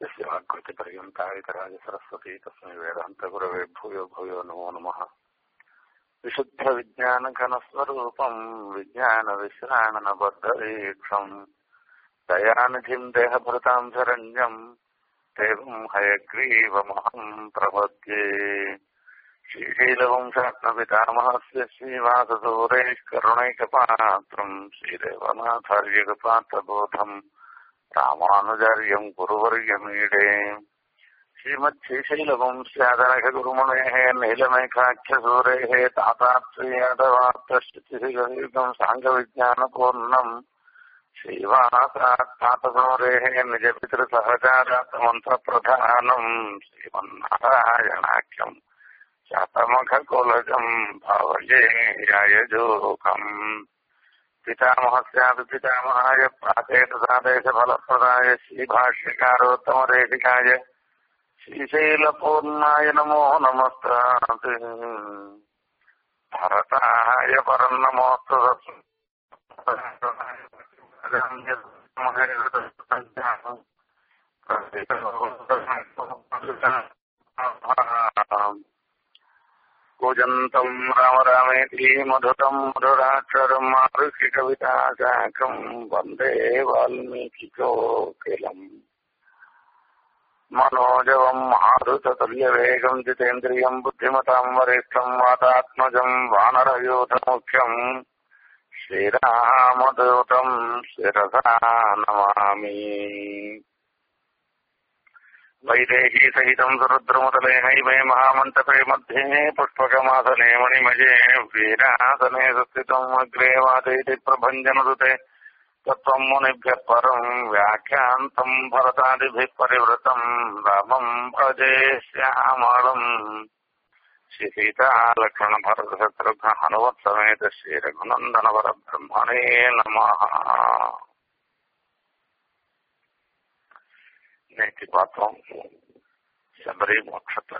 यस्य वाक्कृतिपर्यन्ता इतराजसरस्वती तस्मै वेदान्तगुरवे भूयो भूयो नमो नमः विशुद्धविज्ञानघनस्वरूपम् विज्ञानविश्राणनबद्धवीक्षम् दयानिधिम् देहभृताम् शरण्यम् देवम् हयग्रीवमहम् प्रपद्ये श्रीशैलवंशात्मपितामहस्य श्रीवाससूरेः करुणैकपात्रम् श्रीदेवनाथार्यकपात्रबोधम् रामानुजार्यम् गुरुवर्यमीडे श्रीमच्छ्रीशैलवंस्यादनघगुरुमुनेः नीलमेघाख्यसूरेः तातात्र्ययादवाप्तश्रुतिसिगम् साङ्गविज्ञानपूर्णम् श्रीवासात्तातसौरेः निजपितृसहचारात्मन्त्रप्रधानम् श्रीमन्नारायणाख्यम् शातमखकुलजम् भावये यायजोकम् पितामहस्यापि पितामहाय प्राचेतसादेशफलप्रदाय श्रीभाष्यकारोत्तमदेशिकाय श्रीशैलपूर्णाय नमो नमस्तात् भरताय परम् नमोऽस्तु कूजन्तम् राम रामेति मधुतम् मधुराक्षरम् मारुषिकविताशाकम् वन्दे वाल्मीकिकोकिलम् मनोजवम् मारुततुल्यवेगम् जितेन्द्रियम् बुद्धिमताम् वरिष्ठम् वातात्मजम् वानरयूथमुख्यम् श्रीरामदूतम् शिरसा नमामि वैदेही सहितम् सुरुद्रमुदले हैमे महामण्डपे मध्ये पुष्पकमासने मणिमये वीरासने सुस्थितम् अग्रे वादयति प्रभञ्जनदुते तत्त्वम् मुनिभ्यः परम् व्याख्यान्तम् भरतादिभिः परिवृतम् रामम् भजे श्यामलम् श्रीसीता लक्ष्मण भरत शत्रुघ्न हनुवत् समेत श्री रघुनंदन वर ब्रह्मणे नमः நேற்று பார்த்தோம் சபரி மோட்சத்தை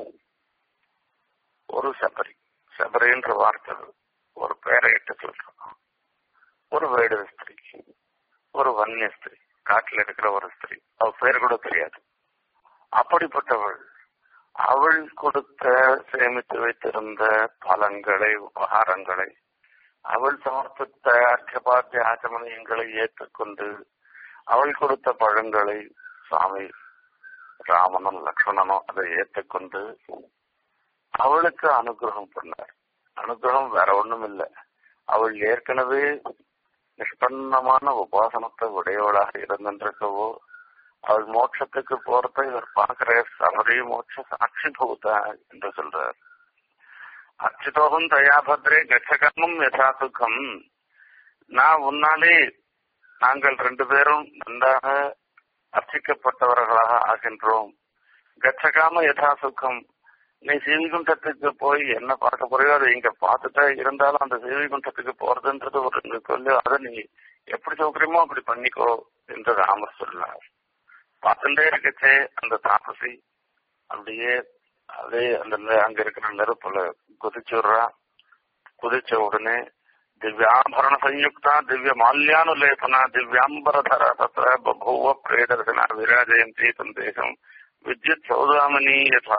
ஒரு சபரி சபரின்ற வார்த்தை ஒரு பேரை இட்டு சொல்றோம் ஒரு வேடு ஸ்திரீ ஒரு வன்னிய ஸ்திரீ காட்டில் இருக்கிற ஒரு ஸ்திரீ அவ பேர் கூட தெரியாது அப்படிப்பட்டவள் அவள் கொடுத்த சேமித்து வைத்திருந்த பலங்களை உபகாரங்களை அவள் சமர்ப்பித்த அர்ச்சபாத்திய ஆச்சமணியங்களை ஏற்றுக்கொண்டு அவள் கொடுத்த பழங்களை சுவாமி ராமனும் லக்ஷ்மணனும் அதை ஏற்றுக்கொண்டு அவளுக்கு அனுகிரகம் பண்ணார் அனுகிரகம் வேற ஒண்ணும் இல்லை அவள் ஏற்கனவே நிஷ்பன்னமான உபாசனத்தை உடையவளாக இருந்திருக்கவோ அவள் மோட்சத்துக்கு போறத இவர் பார்க்கிற சமரி மோட்ச சாட்சி பூதா என்று சொல்றார் அர்ச்சிதோகம் தயாபத்ரே கச்சகர்மம் யதா சுகம் நான் உன்னாலே நாங்கள் ரெண்டு பேரும் நன்றாக அர்ச்சிக்கப்பட்டவர்களாக ஆகின்றோம் கச்சகாம யதா சுகம் நீ சீவிகுண்டத்துக்கு போய் என்ன பார்க்க போறியோ அதை இங்க பார்த்துட்டா இருந்தாலும் அந்த சீவிகுண்டத்துக்கு போறதுன்றது ஒரு சொல்லி அதை நீ எப்படி சௌகரியமோ அப்படி பண்ணிக்கோ என்று ராமர் சொன்னார் பார்த்துட்டே இருக்கச்சே அந்த தாபசி அப்படியே அதே அந்த அங்க இருக்கிற நெருப்புல குதிச்சுடுறா குதிச்ச உடனே திவ்யாபரண சயுக்தா திவ்ய மால்யானுலேபனா திவ்யாம்பரதர தத்திர பபூவ பிரேதர்சனா விராஜயந்தி சந்தேகம் வித்யுத் சௌதாமணி யதா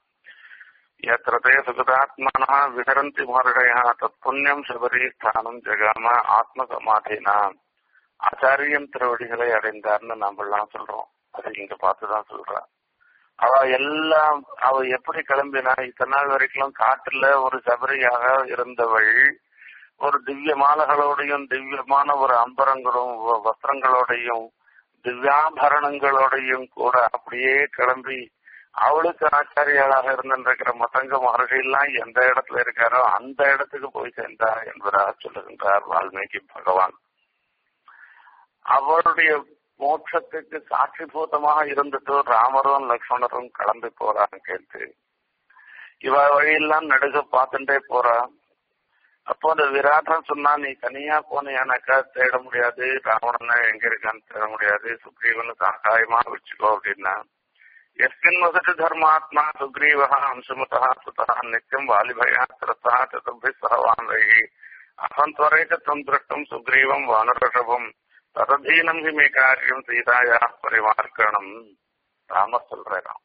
यत्र ते सुगतात्मनः विहरन्ति महर्षयः तत्पुण्यम् शबरी ஸ்தானம் ஜெகாம ஆத்மசமாதினா ஆச்சாரியன் திருவடிகளை அடைந்தார்னு நாமெல்லாம் சொல்றோம் அது இங்க பார்த்துதான் சொல்றா அவ எல்லாம் அவ எப்படி கிளம்பினா இத்தனை நாள் வரைக்கும் காட்டுல ஒரு சபரியாக இருந்தவள் ஒரு திவ்ய மாலைகளோடையும் திவ்யமான ஒரு அம்பரங்களும் வஸ்திரங்களோடையும் திவ்யாபரணங்களோடையும் கூட அப்படியே கிளம்பி அவளுக்கு ஆச்சாரியாளாக இருந்திருக்கிற மதங்க மகர்ஷி எல்லாம் எந்த இடத்துல இருக்காரோ அந்த இடத்துக்கு போய் சேர்ந்தார் என்பதாக சொல்லுகின்றார் வால்மீகி பகவான் அவருடைய மோட்சத்துக்கு சாட்சிபூதமாக இருந்துட்டு ராமரும் லக்ஷ்மணரும் கிளம்பி போறாங்க கேட்டு இவ வழியெல்லாம் நடுக பார்த்துட்டே போறா அப்போ அந்த விராட்டம் சொன்னா நீ தனியா போனியானாக்கா தேட முடியாது ராவணன் எங்க இருக்கான்னு தேட முடியாது சுக்ரீவனு சகாயமா வச்சுக்கோ அப்படின்னா எஸ்மின் வசதி தர்மாத்மா சுக்ரீவ அம்சமுதா சுதா நித்தியம் வாலிபயா திரஸ்தா சதுர்பி சகவான் வைகி அகம் துவரைக்கத்துவம் திருஷ்டும் சுக்ரீவம் வானரஷபம் தததீனம் ஹி மே காரியம் சீதாயா பரிமார்க்கணம் ராமர் சொல்றாராம்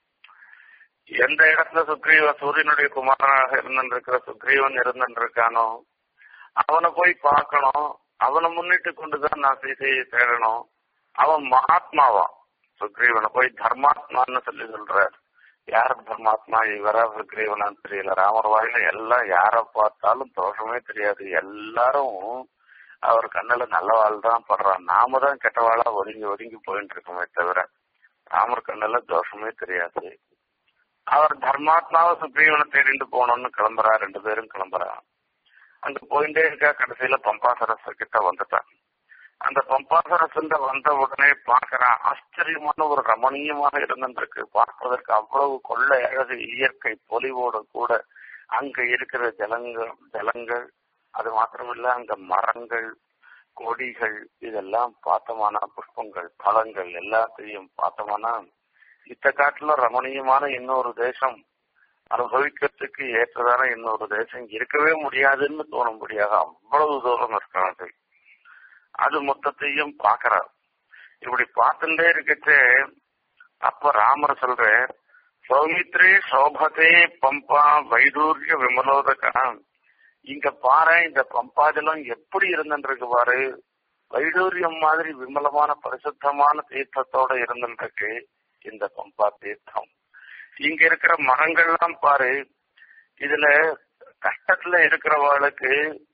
எந்த இடத்துல சுக்ரீவ சூரியனுடைய குமாரனாக இருந்திருக்கிற சுக்ரீவன் இருந்திருக்கானோ அவனை போய் பார்க்கணும் அவனை முன்னிட்டு கொண்டுதான் நான் சீதையை தேடணும் அவன் மகாத்மாவா சுக்ரீவனை போய் தர்மாத்மான்னு சொல்லி சொல்றார் யார் தர்மாத்மா இவரா சுக்ரீவனான்னு தெரியல ராமர் வாயில எல்லாம் யார பார்த்தாலும் தோஷமே தெரியாது எல்லாரும் அவர் கண்ணுல நல்லவாள் தான் படுறான் நாம தான் கெட்டவாளா ஒதுங்கி ஒதுங்கி போயிட்டு இருக்கோமே தவிர ராமர் கண்ணுல தோஷமே தெரியாது அவர் தர்மாத்மாவை சுக்ரீவனை தேடிட்டு போனோம்னு கிளம்புறா ரெண்டு பேரும் கிளம்புறா அங்க போயிட்டே இருக்கா கடைசியில பம்பாசரஸ் கிட்ட வந்துட்டான் அந்த பம்பாசரசுன்ற வந்த உடனே பாக்குறான் ஆச்சரியமான ஒரு ரமணீயமாக இருந்திருக்கு பார்ப்பதற்கு அவ்வளவு கொள்ளை அழகு இயற்கை பொலிவோடு கூட அங்க இருக்கிற ஜலங்கள் ஜலங்கள் அது மாத்திரமில்ல அங்க மரங்கள் கொடிகள் இதெல்லாம் பார்த்தோமானா புஷ்பங்கள் பழங்கள் எல்லாத்தையும் பார்த்தோமானா இத்த காட்டுல ரமணீயமான இன்னொரு தேசம் அனுபவிக்கிறதுக்கு ஏற்றதான இன்னொரு தேசம் இருக்கவே முடியாதுன்னு தோணும்படியாக அவ்வளவு தூரம் இருக்கிறது அது மொத்தத்தையும் பாக்குறார் இப்படி பார்த்துட்டே இருக்கச்சே அப்ப ராமர் சொல்ற சௌமித்ரே சோபதே பம்பா வைடூரிய விமலோதகா இங்க பாரு இந்த பம்பாஜலம் எப்படி இருந்துருக்கு பாரு வைடூரியம் மாதிரி விமலமான பரிசுத்தமான தீர்த்தத்தோட இருந்துருக்கு இந்த பம்பா தீர்த்தம் இங்க இருக்கிற மரங்கள்லாம் பாரு இதுல கஷ்டத்துல இருக்கிறவர்களுக்கு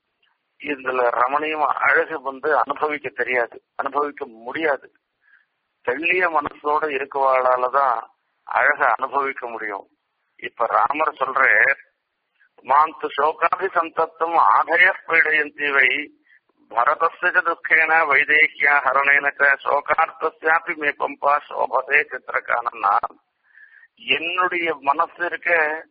இதுல ரமணியம் அழகு வந்து அனுபவிக்க தெரியாது அனுபவிக்க முடியாது தெள்ளிய மனசோட இருக்கவாளாலதான் அழக அனுபவிக்க முடியும் இப்ப ராமர் சொல்ற மாந்து சோகாபி சந்தத்தும் ஆதய பீடயந்திவை பரதஸ்ய துக்கேன வைதேகியா ஹரணேன சோகார்த்தசியாபி மே பம்பா சோபதே சித்திரகானன்னா என்னுடைய மனசு இருக்க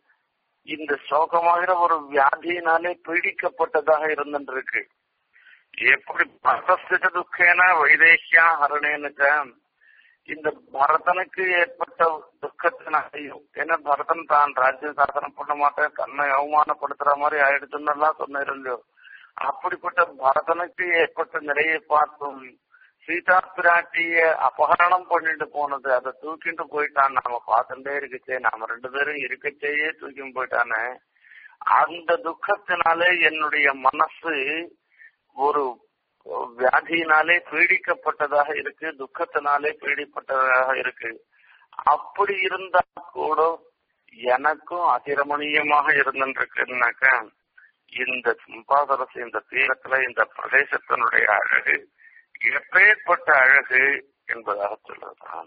இந்த சோகமாகிற ஒரு வியாதியினாலே பீடிக்கப்பட்டதாக இருந்துருக்கு எப்படி பரதஸ்ய துக்கேன வைதேகியா ஹரணேனுக்க இந்த பரதனுக்கு ஏற்பட்ட துக்கத்தினாலையும் ஏன்னா பரதன் தான் ராஜ்ய சாசனம் பண்ண மாட்டேன் தன்னை அவமானப்படுத்துற மாதிரி ஆயிடுச்சுன்னு எல்லாம் சொன்னேன் இல்லையோ அப்படிப்பட்ட பரதனுக்கு ஏற்பட்ட நிலையை பார்த்தும் சீதா பிராட்டிய அபகரணம் பண்ணிட்டு போனது அதை தூக்கிட்டு போயிட்டான் நாம பார்த்துட்டே இருக்கச்சே நாம ரெண்டு பேரும் இருக்கச்சேயே தூக்கி போயிட்டானே அந்த துக்கத்தினாலே என்னுடைய மனசு ஒரு வியாதியினாலே பீடிக்கப்பட்டதாக இருக்கு துக்கத்தினாலே பீடிப்பட்டதாக இருக்கு அப்படி இருந்தா கூட எனக்கும் அதிரமணியமாக இருந்துருக்குனாக்க இந்த சம்பாதரசு இந்த தீரத்துல இந்த பிரதேசத்தினுடைய அழகு எப்பேற்பட்ட அழகு என்பதாக சொல்லுதான்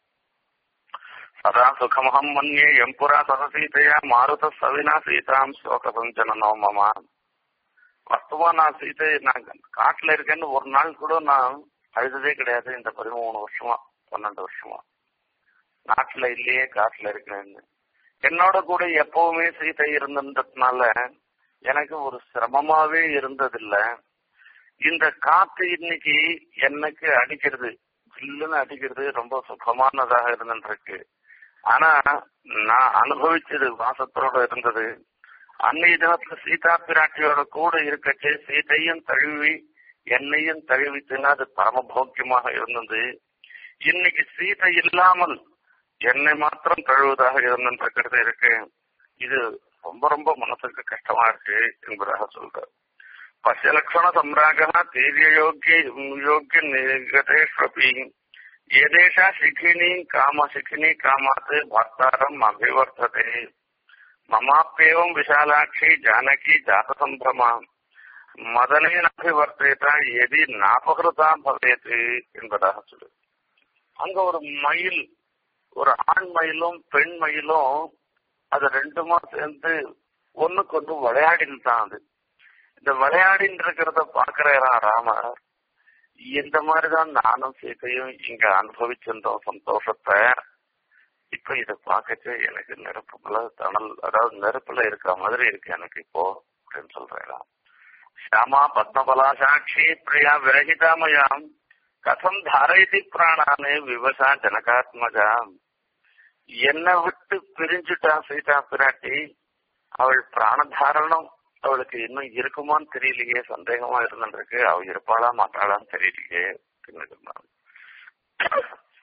சதா சுகமகம் மன்யே எம்புரா சதசீதையா மாருத சவினா சீதாம் சோக சஞ்சனோ மமா வஸ்துவா நான் சீதை நான் காட்டுல இருக்கேன்னு ஒரு நாள் கூட நான் அழுததே கிடையாது இந்த பதிமூணு வருஷமா பன்னெண்டு வருஷமா நாட்டுல இல்லையே காட்டுல இருக்கேன்னு என்னோட கூட எப்பவுமே சீதை இருந்ததுனால எனக்கு ஒரு சிரமமாவே இருந்ததில்ல இந்த காத்து இன்னைக்கு எனக்கு அடிக்கிறது ஜில்லுன்னு அடிக்கிறது ரொம்ப சுகமானதாக இருந்துருக்கு ஆனா நான் அனுபவிச்சது வாசத்தோட இருந்தது அன்னைய தினத்துல சீதா பிராட்டியோட கூட இருக்கச்சே சீதையும் தழுவி என்னையும் தழுவிச்சுன்னா அது பரமபோக்கியமாக இருந்தது இன்னைக்கு சீதை இல்லாமல் என்னை மாத்திரம் தழுவதாக இருந்துருக்கிறது இருக்கு இது ரொம்ப ரொம்ப மனசுக்கு கஷ்டமா இருக்கு என்பதாக சொல்றார் பசியலட்சண சம்ராக தீரிய யோக்கிய யோக்கிய நிகதேஷ்வபி ஏதேஷா சிகினி காம சிகினி காமாத் பர்த்தாரம் அபிவர்த்ததே மமாப்பேவம் விஷாலாட்சி ஜானகி ஜாத சம்பிரமா மதனேனாபிவர்த்தேத எதி நாபகிருதா பவேது என்பதாக சொல்லு அங்க ஒரு மயில் ஒரு ஆண் மயிலும் பெண் மயிலும் அது ரெண்டுமா சேர்ந்து ஒண்ணுக்கு ஒன்று விளையாடின்னு தான் அது இந்த விளையாடின்னு இருக்கிறத பாக்குறா ராமர் இந்த மாதிரிதான் நானும் சீத்தையும் இங்க அனுபவிச்சிருந்தோம் சந்தோஷத்தை இப்ப இத பாக்கச்சு எனக்கு நெருப்புல தணல் அதாவது நெருப்புல இருக்க மாதிரி இருக்கு எனக்கு இப்போ அப்படின்னு சொல்றேன் ஷியாமா பத்மபலா சாட்சி பிரியா விரகிதாமயாம் கதம் தாரயதி பிராணானே விவசா ஜனகாத்மஜா என்னை விட்டு பிரிஞ்சுட்டா சீதா பிராட்டி அவள் பிராணதாரணம் அவளுக்கு இன்னும் இருக்குமான்னு தெரியலையே சந்தேகமா இருந்துருக்கு அவள் இருப்பாளா மாட்டாளான்னு தெரியலையே அப்படின்னு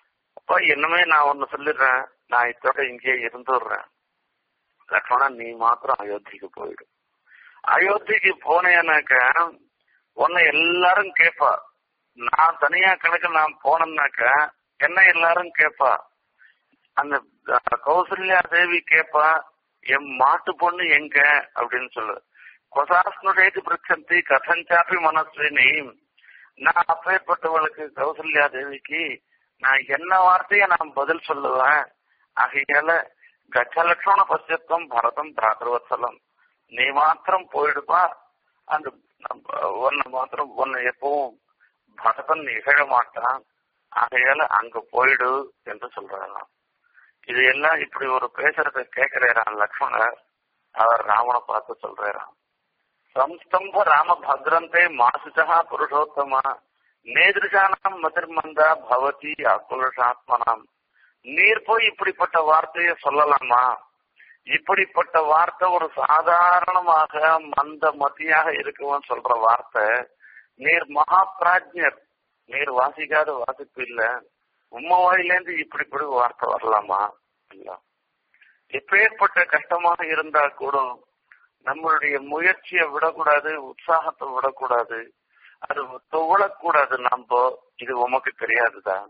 அப்பா என்னமே நான் ஒன்னு சொல்லிடுறேன் நான் இதோட இங்கேயே இருந்துடுறேன் லக்ஷ்மணன் நீ மாத்திரம் அயோத்திக்கு போயிடு அயோத்திக்கு போனேனாக்க உன்னை எல்லாரும் கேட்பா நான் தனியா கணக்கு நான் போனேன்னாக்க என்ன எல்லாரும் கேட்பா அந்த கௌசல்யா தேவி கேட்பா என் மாட்டு பொண்ணு எங்க அப்படின்னு சொல்லு கொசாஸ்னுடேது பிரச்சந்தி கதஞ்சாப்பி மனஸ்வினி நான் அப்பேற்பட்டவளுக்கு கௌசல்யா தேவிக்கு நான் என்ன வார்த்தைய நான் பதில் சொல்லுவேன் ஆகையால கஜலட்சண பசியத்துவம் பரதம் பிராதவத்சலம் நீ மாத்திரம் போயிடுப்பா அந்த உன்னை மாத்திரம் உன்னை எப்பவும் பரதன் நிகழ மாட்டான் ஆகையால அங்க போயிடு என்று சொல்றாராம் இது எல்லாம் இப்படி ஒரு பேசுறத கேட்கிறாராம் லக்ஷ்மணர் அவர் ராமனை பார்த்து சொல்றாராம் சம்ஸ்தம்ப ராம பத்ரந்தே மாசுஜா புருஷோத்தமா நேதிருஷானாம் மதிர்மந்தா பவதி அகுலஷாத்மனாம் நீர் போய் இப்படிப்பட்ட வார்த்தையை சொல்லலாமா இப்படிப்பட்ட வார்த்தை ஒரு சாதாரணமாக மந்த மத்தியாக இருக்கும்னு சொல்ற வார்த்தை நீர் மகா பிராஜ்யர் நீர் வாசிக்காத வாசிப்பு இல்ல உம்ம வாயிலேருந்து இப்படிப்படி வார்த்தை வரலாமா இல்ல எப்பேற்பட்ட கஷ்டமாக இருந்தா கூட நம்மளுடைய முயற்சியை விடக்கூடாது உற்சாகத்தை விடக்கூடாது அது துவளக்கூடாது நம்ம இது உமக்கு தெரியாதுதான்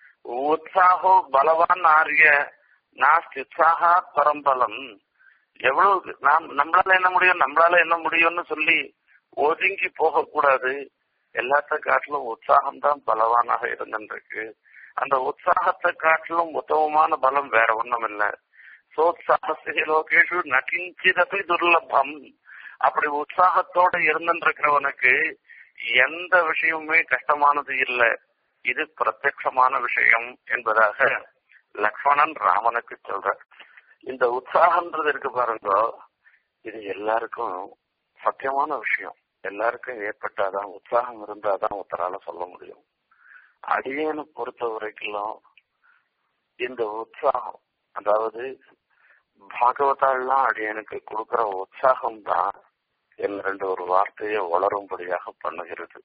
உற்சாகோ பலவான் ஆரிய நாஸ்தி உற்சாகா பரம்பலம் எவ்வளவு நாம் நம்மளால என்ன முடியும் நம்மளால என்ன முடியும்னு சொல்லி ஒதுங்கி போகக்கூடாது எல்லாத்த காட்டிலும் உற்சாகம் தான் பலவானாக இருந்துருக்கு அந்த உற்சாகத்தை காட்டிலும் உத்தமமான பலம் வேற ஒண்ணும் இல்ல சோத்சாகசிக லோகேஷு நகிஞ்சிதபி துர்லபம் அப்படி உற்சாகத்தோட இருந்துருக்கிறவனுக்கு எந்த விஷயமுமே கஷ்டமானது இல்லை இது பிரத்யட்சமான விஷயம் என்பதாக லக்ஷ்மணன் ராமனுக்கு சொல்ற இந்த உற்சாகன்றது இருக்கு பாருங்க இது எல்லாருக்கும் சத்தியமான விஷயம் எல்லாருக்கும் ஏற்பட்டாதான் உற்சாகம் இருந்தாதான் ஒருத்தரால சொல்ல முடியும் அடியேனை பொறுத்த வரைக்கும் இந்த உற்சாகம் அதாவது பாகவதாள்லாம் அடியனுக்கு கொடுக்கிற உற்சாகம் தான் என் ரெண்டு ஒரு வார்த்தையை வளரும்படியாக பண்ணுகிறது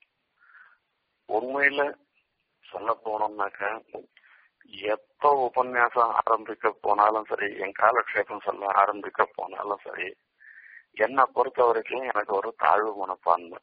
உண்மையில சொல்ல போனோம்னாக்க எப்ப உபன்யாசம் ஆரம்பிக்க போனாலும் சரி என் காலக்ஷேபம் சொல்ல ஆரம்பிக்க போனாலும் சரி என்னை பொறுத்த வரைக்கும் எனக்கு ஒரு தாழ்வு மனப்பான்மை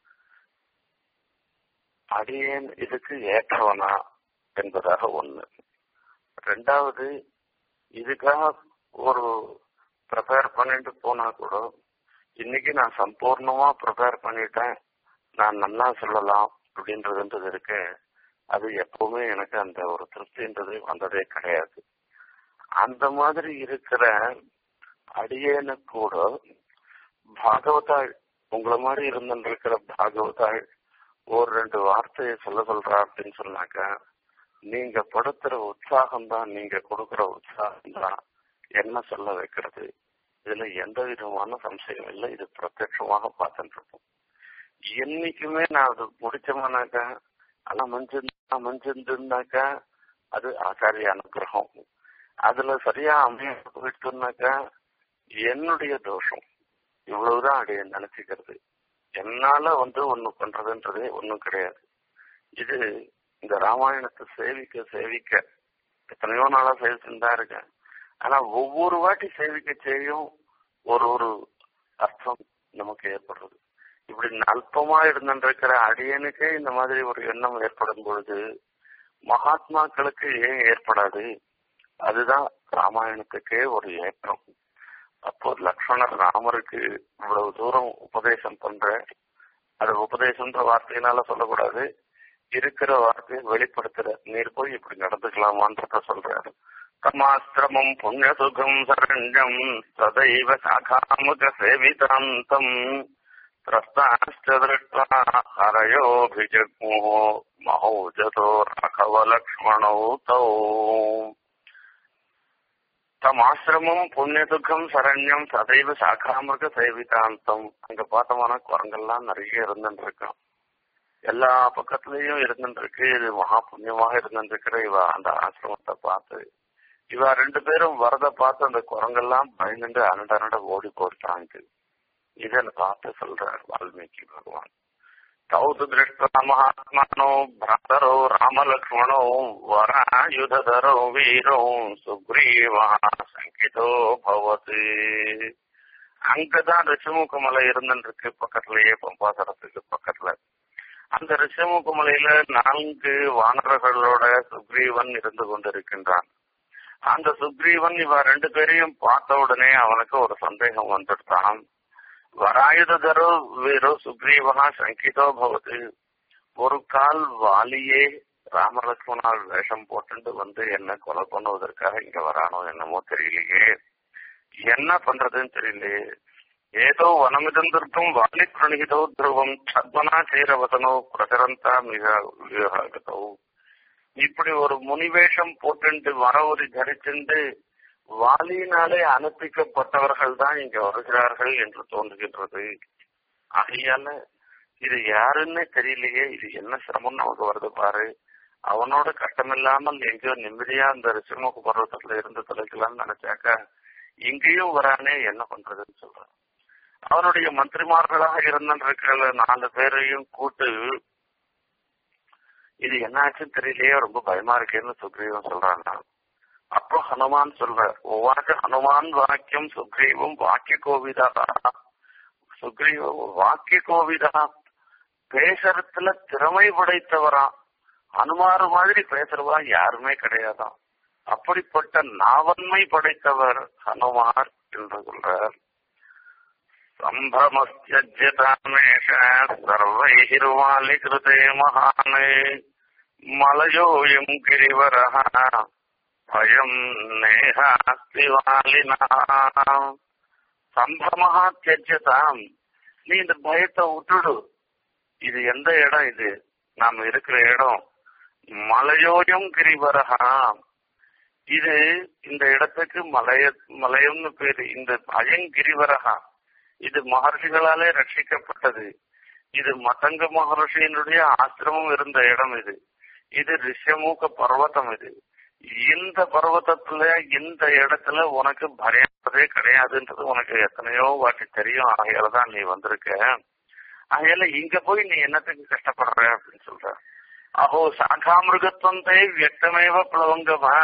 அடியேன் இதுக்கு ஏற்றவனா என்பதாக ஒண்ணு ரெண்டாவது இதுக்காக ஒரு ப்ரிப்பேர் பண்ணிட்டு போனா கூட இன்னைக்கு நான் சம்பூர்ணமா ப்ரிப்பேர் பண்ணிட்டேன் நான் நல்லா சொல்லலாம் அப்படின்றதுன்றது இருக்கு அது எப்பவுமே எனக்கு அந்த ஒரு திருப்தின்றது வந்ததே கிடையாது அந்த மாதிரி இருக்கிற அடியேனு கூட பாகவதாள் உங்களை மாதிரி இருந்துருக்கிற பாகவதாள் ஒரு ரெண்டு வார்த்தையை சொல்ல சொல்றா அப்படின்னு சொன்னாக்க நீங்க படுத்துற உற்சாகம் தான் நீங்க கொடுக்கிற உற்சாகம் தான் என்ன சொல்ல வைக்கிறது இதுல எந்த விதமான சம்சயம் இல்லை இது பிரத்யட்சமாக பார்த்துட்டு இருப்போம் என்னைக்குமே நான் அது முடிச்சோம்னாக்க ஆனா மஞ்சிருந்தா மஞ்சிருந்தாக்க அது ஆச்சாரிய அனுகிரகம் அதுல சரியா அமைய போயிட்டுனாக்க என்னுடைய தோஷம் இவ்வளவுதான் அடைய நினைச்சுக்கிறது என்னால வந்து ஒண்ணு பண்றதுன்றதே ஒண்ணும் கிடையாது இது இந்த ராமாயணத்தை சேவிக்க சேவிக்க எத்தனையோ நாளா சேவிச்சுன்னு தான் இருக்கேன் ஆனா ஒவ்வொரு வாட்டி சேவிக்க செய்யும் ஒரு ஒரு அர்த்தம் நமக்கு ஏற்படுறது இப்படி அல்பமா இருந்திருக்கிற அடியனுக்கே இந்த மாதிரி ஒரு எண்ணம் ஏற்படும் பொழுது மகாத்மாக்களுக்கு ஏன் ஏற்படாது அதுதான் ராமாயணத்துக்கே ஒரு ஏற்றம் அப்போ லக்ஷ்மணர் ராமருக்கு இவ்வளவு தூரம் உபதேசம் பண்ற அது உபதேசம்ன்ற வார்த்தையினால சொல்லக்கூடாது இருக்கிற வார்த்தையை வெளிப்படுத்துற நீர் போய் இப்படி நடந்துக்கலாமான்றத சொல்றாரு தமாஸ்திரமம் புண்ணிய சுகம் சரண்யம் சதைவ சாகாமுக சேவிதாந்தம் त्रस्ताश्च दृष्ट्वा हरयोऽभिजग्मुः महौजतो राघवलक्ष्मणौ तौ தமாசிரமம் புண்ணியதுக்கம் சரண்யம் சதைவ சாகாமிருக சேவிதாந்தம் அங்க பார்த்தோம்னா குரங்கெல்லாம் நிறைய இருந்துட்டு இருக்கான் எல்லா பக்கத்துலயும் இருந்துட்டு இருக்கு இது மகா புண்ணியமாக இருந்துட்டு இவ அந்த ஆசிரமத்தை பார்த்து இவ ரெண்டு பேரும் வரத பார்த்து அந்த குரங்கெல்லாம் பயந்துட்டு அனட அனட ஓடி போட்டாங்க இதை பார்த்து சொல்றார் வால்மீகி பகவான் तौ तु दृष्ट्वा महात्मानौ भ्रातरौ रामलक्ष्मणौ वरायुधधरौ वीरौ सुग्रीवः சங்கிதோ பவத்து அங்கதான் ரிஷமுக மலை இருந்துருக்கு பக்கத்துலயே பம்பாசரத்துக்கு பக்கத்துல அந்த ரிஷமுக மலையில நான்கு வானரர்களோட சுக்ரீவன் இருந்து கொண்டிருக்கின்றான் அந்த சுக்ரீவன் இவ ரெண்டு பேரையும் பார்த்த உடனே அவனுக்கு ஒரு சந்தேகம் வந்துட்டான் வராயுதரோ வீரோ சுக்ரீவனா சங்கிதோ பவது ஒரு கால் வாலியே ராமலட்சுமணால் வேஷம் போட்டு வந்து என்ன கொலை பண்ணுவதற்காக இங்க வரானோ என்னமோ தெரியலையே என்ன பண்றதுன்னு தெரியலையே ஏதோ வனமிதந்திருக்கும் வாலி பிரணிகிதோ துருவம் சத்மனா சேரவசனோ பிரசரந்தா மிக விவகாரத்தோ இப்படி ஒரு முனிவேஷம் போட்டு வரவரி தரிச்சுண்டு வாலியினாலே அனுப்பிக்கப்பட்டவர்கள் தான் இங்க வருகிறார்கள் என்று தோன்றுகின்றது ஆகையால இது யாருன்னே தெரியலையே இது என்ன சிரமம் நமக்கு வருது பாரு அவனோட கட்டமில்லாமல் எங்கேயோ நிம்மதியா அந்த ரிஷமுக பர்வத்தத்துல இருந்து தொலைக்கலாம்னு நினைச்சாக்கா இங்கேயும் வரானே என்ன பண்றதுன்னு சொல்றான் அவனுடைய மந்திரிமார்களாக இருந்திருக்கிற நாலு பேரையும் கூட்டு இது என்ன ஆச்சுன்னு தெரியலையே ரொம்ப பயமா இருக்கேன்னு சுக்ரீவன் சொல்றாங்க அப்போ ஹனுமான் சொல்ற ஒவ்வொரு ஹனுமான் வாக்கியம் சுக்ரீவம் வாக்கிய கோவிதா சுக்ரீவ வாக்கிய கோவிதா பேசுறதுல திறமை படைத்தவரா ஹனுமார் மாதிரி பேசுறவா யாருமே கிடையாதாம் அப்படிப்பட்ட நாவன்மை படைத்தவர் ஹனுமார் என்று சொல்றார் சம்பிரமஸ்யஜதாமேஷ சர்வைர்வாலி கிருதே மகானே மலயோயம் கிரிவரஹ பயம் நேஹாஸ்தி வாலினா சம்பிரமஹா தியஜதாம் நீ இந்த பயத்தை விட்டுடு இது எந்த இடம் இது நாம் இருக்கிற இடம் மலையோயம் கிரிவரஹா இது இந்த இடத்துக்கு மலைய மலையம்னு பேரு இந்த அயங்கிரிவரகா இது மகர்ஷிகளாலே ரட்சிக்கப்பட்டது இது மதங்க மகர்ஷியினுடைய ஆசிரமம் இருந்த இடம் இது இது ரிஷமூக பர்வதம் இது இந்த பர்வதத்துல இந்த இடத்துல உனக்கு பயப்பதே கிடையாதுன்றது உனக்கு எத்தனையோ வாட்டி தெரியும் ஆகையால தான் நீ வந்திருக்க ஆகையால இங்க போய் நீ என்னத்துக்கு கஷ்டப்படுற அப்படின்னு சொல்ற அஹோ சாகா மிருகத்துவத்தை வியக்தமேவ பிளவங்கமா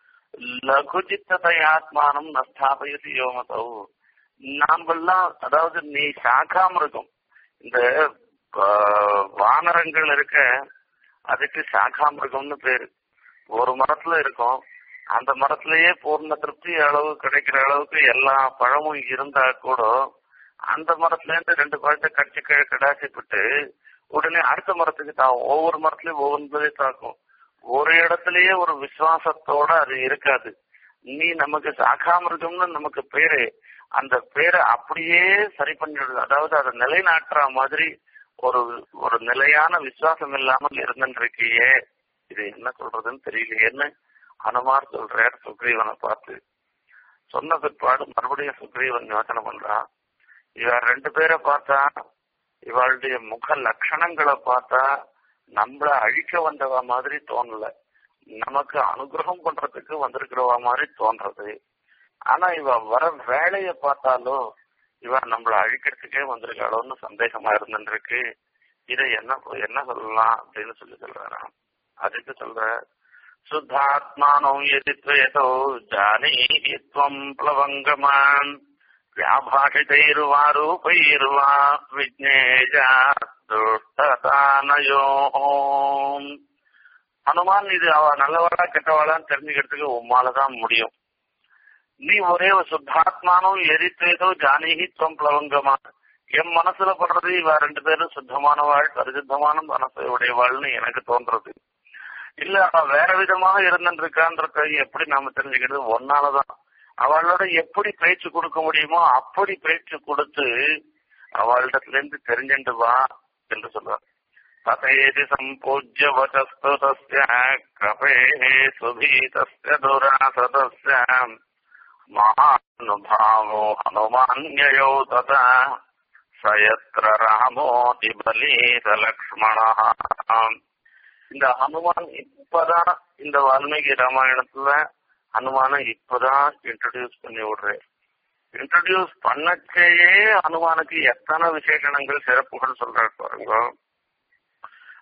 லகுஜித்ததையாத்மானம் நஸ்தாபயசி யோமதவு நாமெல்லாம் அதாவது நீ சாகா மிருகம் இந்த வானரங்கள் இருக்க அதுக்கு சாகா மிருகம்னு பேரு ஒரு மரத்துல இருக்கும் அந்த மரத்திலேயே பூர்ண திருப்தி அளவு கிடைக்கிற அளவுக்கு எல்லா பழமும் இருந்தா கூட அந்த மரத்துல இருந்து ரெண்டு பழத்தை கடிச்சு கடாச்சிப்பட்டு உடனே அடுத்த மரத்துக்கு தாவும் ஒவ்வொரு மரத்துலயும் ஒவ்வொன்றதே தாக்கும் ஒரு இடத்துலயே ஒரு விசுவாசத்தோட அது இருக்காது நீ நமக்கு சாகாமிருகம்னு நமக்கு பேரு அந்த பேரை அப்படியே சரி பண்ணிடுது அதாவது அதை நிலைநாட்டுற மாதிரி ஒரு ஒரு நிலையான விசுவாசம் இல்லாமல் இருந்துருக்கியே இது என்ன சொல்றதுன்னு தெரியலையேன்னு அனுமார் சொல்றார் சுக்ரீவனை பார்த்து சொன்ன பிற்பாடு மறுபடியும் சுக்ரீவன் யோசனை பண்றான் இவன் ரெண்டு பேரை பார்த்தா இவளுடைய முக லட்சணங்களை பார்த்தா நம்மள அழிக்க வந்தவ மாதிரி தோணல நமக்கு அனுகிரகம் பண்றதுக்கு வந்திருக்கிறவ மாதிரி தோன்றது ஆனா இவ வர வேலைய பார்த்தாலும் இவ நம்மள அழிக்கிறதுக்கே வந்திருக்காளோன்னு சந்தேகமா இருந்துருக்கு இதை என்ன என்ன சொல்லலாம் அப்படின்னு சொல்லி சொல்றாராம் அதுக்கு சொல்ற சுத்தாத்மானோ எதித்வேதோ ஜானீத்வம் பிளவங்கமான் வியாபாஷிதைர்வாரூபைர்வா விஜ்னேஜா துஷ்டதானயோ ஹனுமான் இது அவ நல்லவாளா கெட்டவாளான்னு தெரிஞ்சுக்கிறதுக்கு உம்மாலதான் முடியும் நீ ஒரே ஒரு சுத்தாத்மானும் எரித்தேதோ ஜானகி துவம் பிளவங்கமா என் மனசுல படுறது இவ ரெண்டு பேரும் சுத்தமானவாள் பரிசுத்தமான மனசை உடையவாள்னு எனக்கு தோன்றது இல்ல அவ வேற விதமாக இருந்துருக்கான்றத எப்படி நாம தெரிஞ்சுக்கிறது ஒன்னாலதான் அவளோட எப்படி பேச்சு கொடுக்க முடியுமோ அப்படி பேச்சு கொடுத்து அவளிடத்துல இருந்து தெரிஞ்சுட்டு வா என்று சொல்றார் ததேதி சம்பூஜ்ய வசஸ்துதஸ்ய கபேஹே சுபீதஸ்ய துராசதஸ்ய மகானுபாவோ ஹனுமான்யயோ ததா சயத்ர ராமோதி பலீத லக்ஷ்மணா இந்த ஹனுமான் இப்பதான் இந்த வால்மீகி ராமாயணத்துல ஹனுமான இப்பதான் இன்ட்ரடியூஸ் பண்ணி விடுறேன் இன்ட்ரடியூஸ் பண்ணச்சேயே ஹனுமானுக்கு எத்தனை விசேஷணங்கள் சிறப்புகள் சொல்றாரு பாருங்க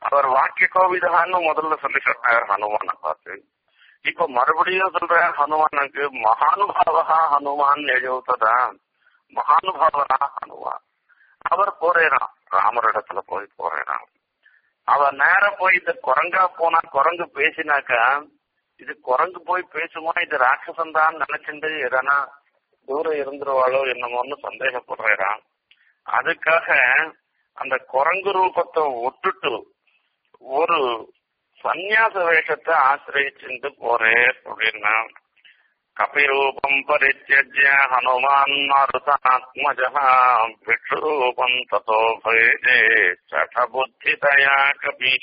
அவர் வாக்கிய கோவிதான்னு முதல்ல சொல்லி சொன்னார் ஹனுமானை பார்த்து இப்ப மறுபடியும் சொல்ற ஹனுமானுக்கு மகானுபாவகா ஹனுமான் எழுத்ததா மகானுபாவனா ஹனுமான் அவர் போறேறான் ராமரிடத்துல போய் போறேறான் அவன் நேரம் போய் இந்த குரங்கா போனா குரங்கு பேசினாக்கா இது குரங்கு போய் பேசுமா இது ராட்சசன் தான் நினைச்சுட்டு எதனா தூரம் இருந்துருவாளோ என்னமோன்னு சந்தேகப்படுறான் அதுக்காக அந்த குரங்கு ரூபத்தை விட்டுட்டு ஒரு சந்நியாச வேஷத்தை ஆசிரியச்சுட்டு போறேன் அப்படின்னா கபிரூபம் பரித்தியஜ்ய ஹனுமான் மாருதாத்மஜः பிக்ஷுரூபம் ததோ பயஜே சடபுத்திதயா கபி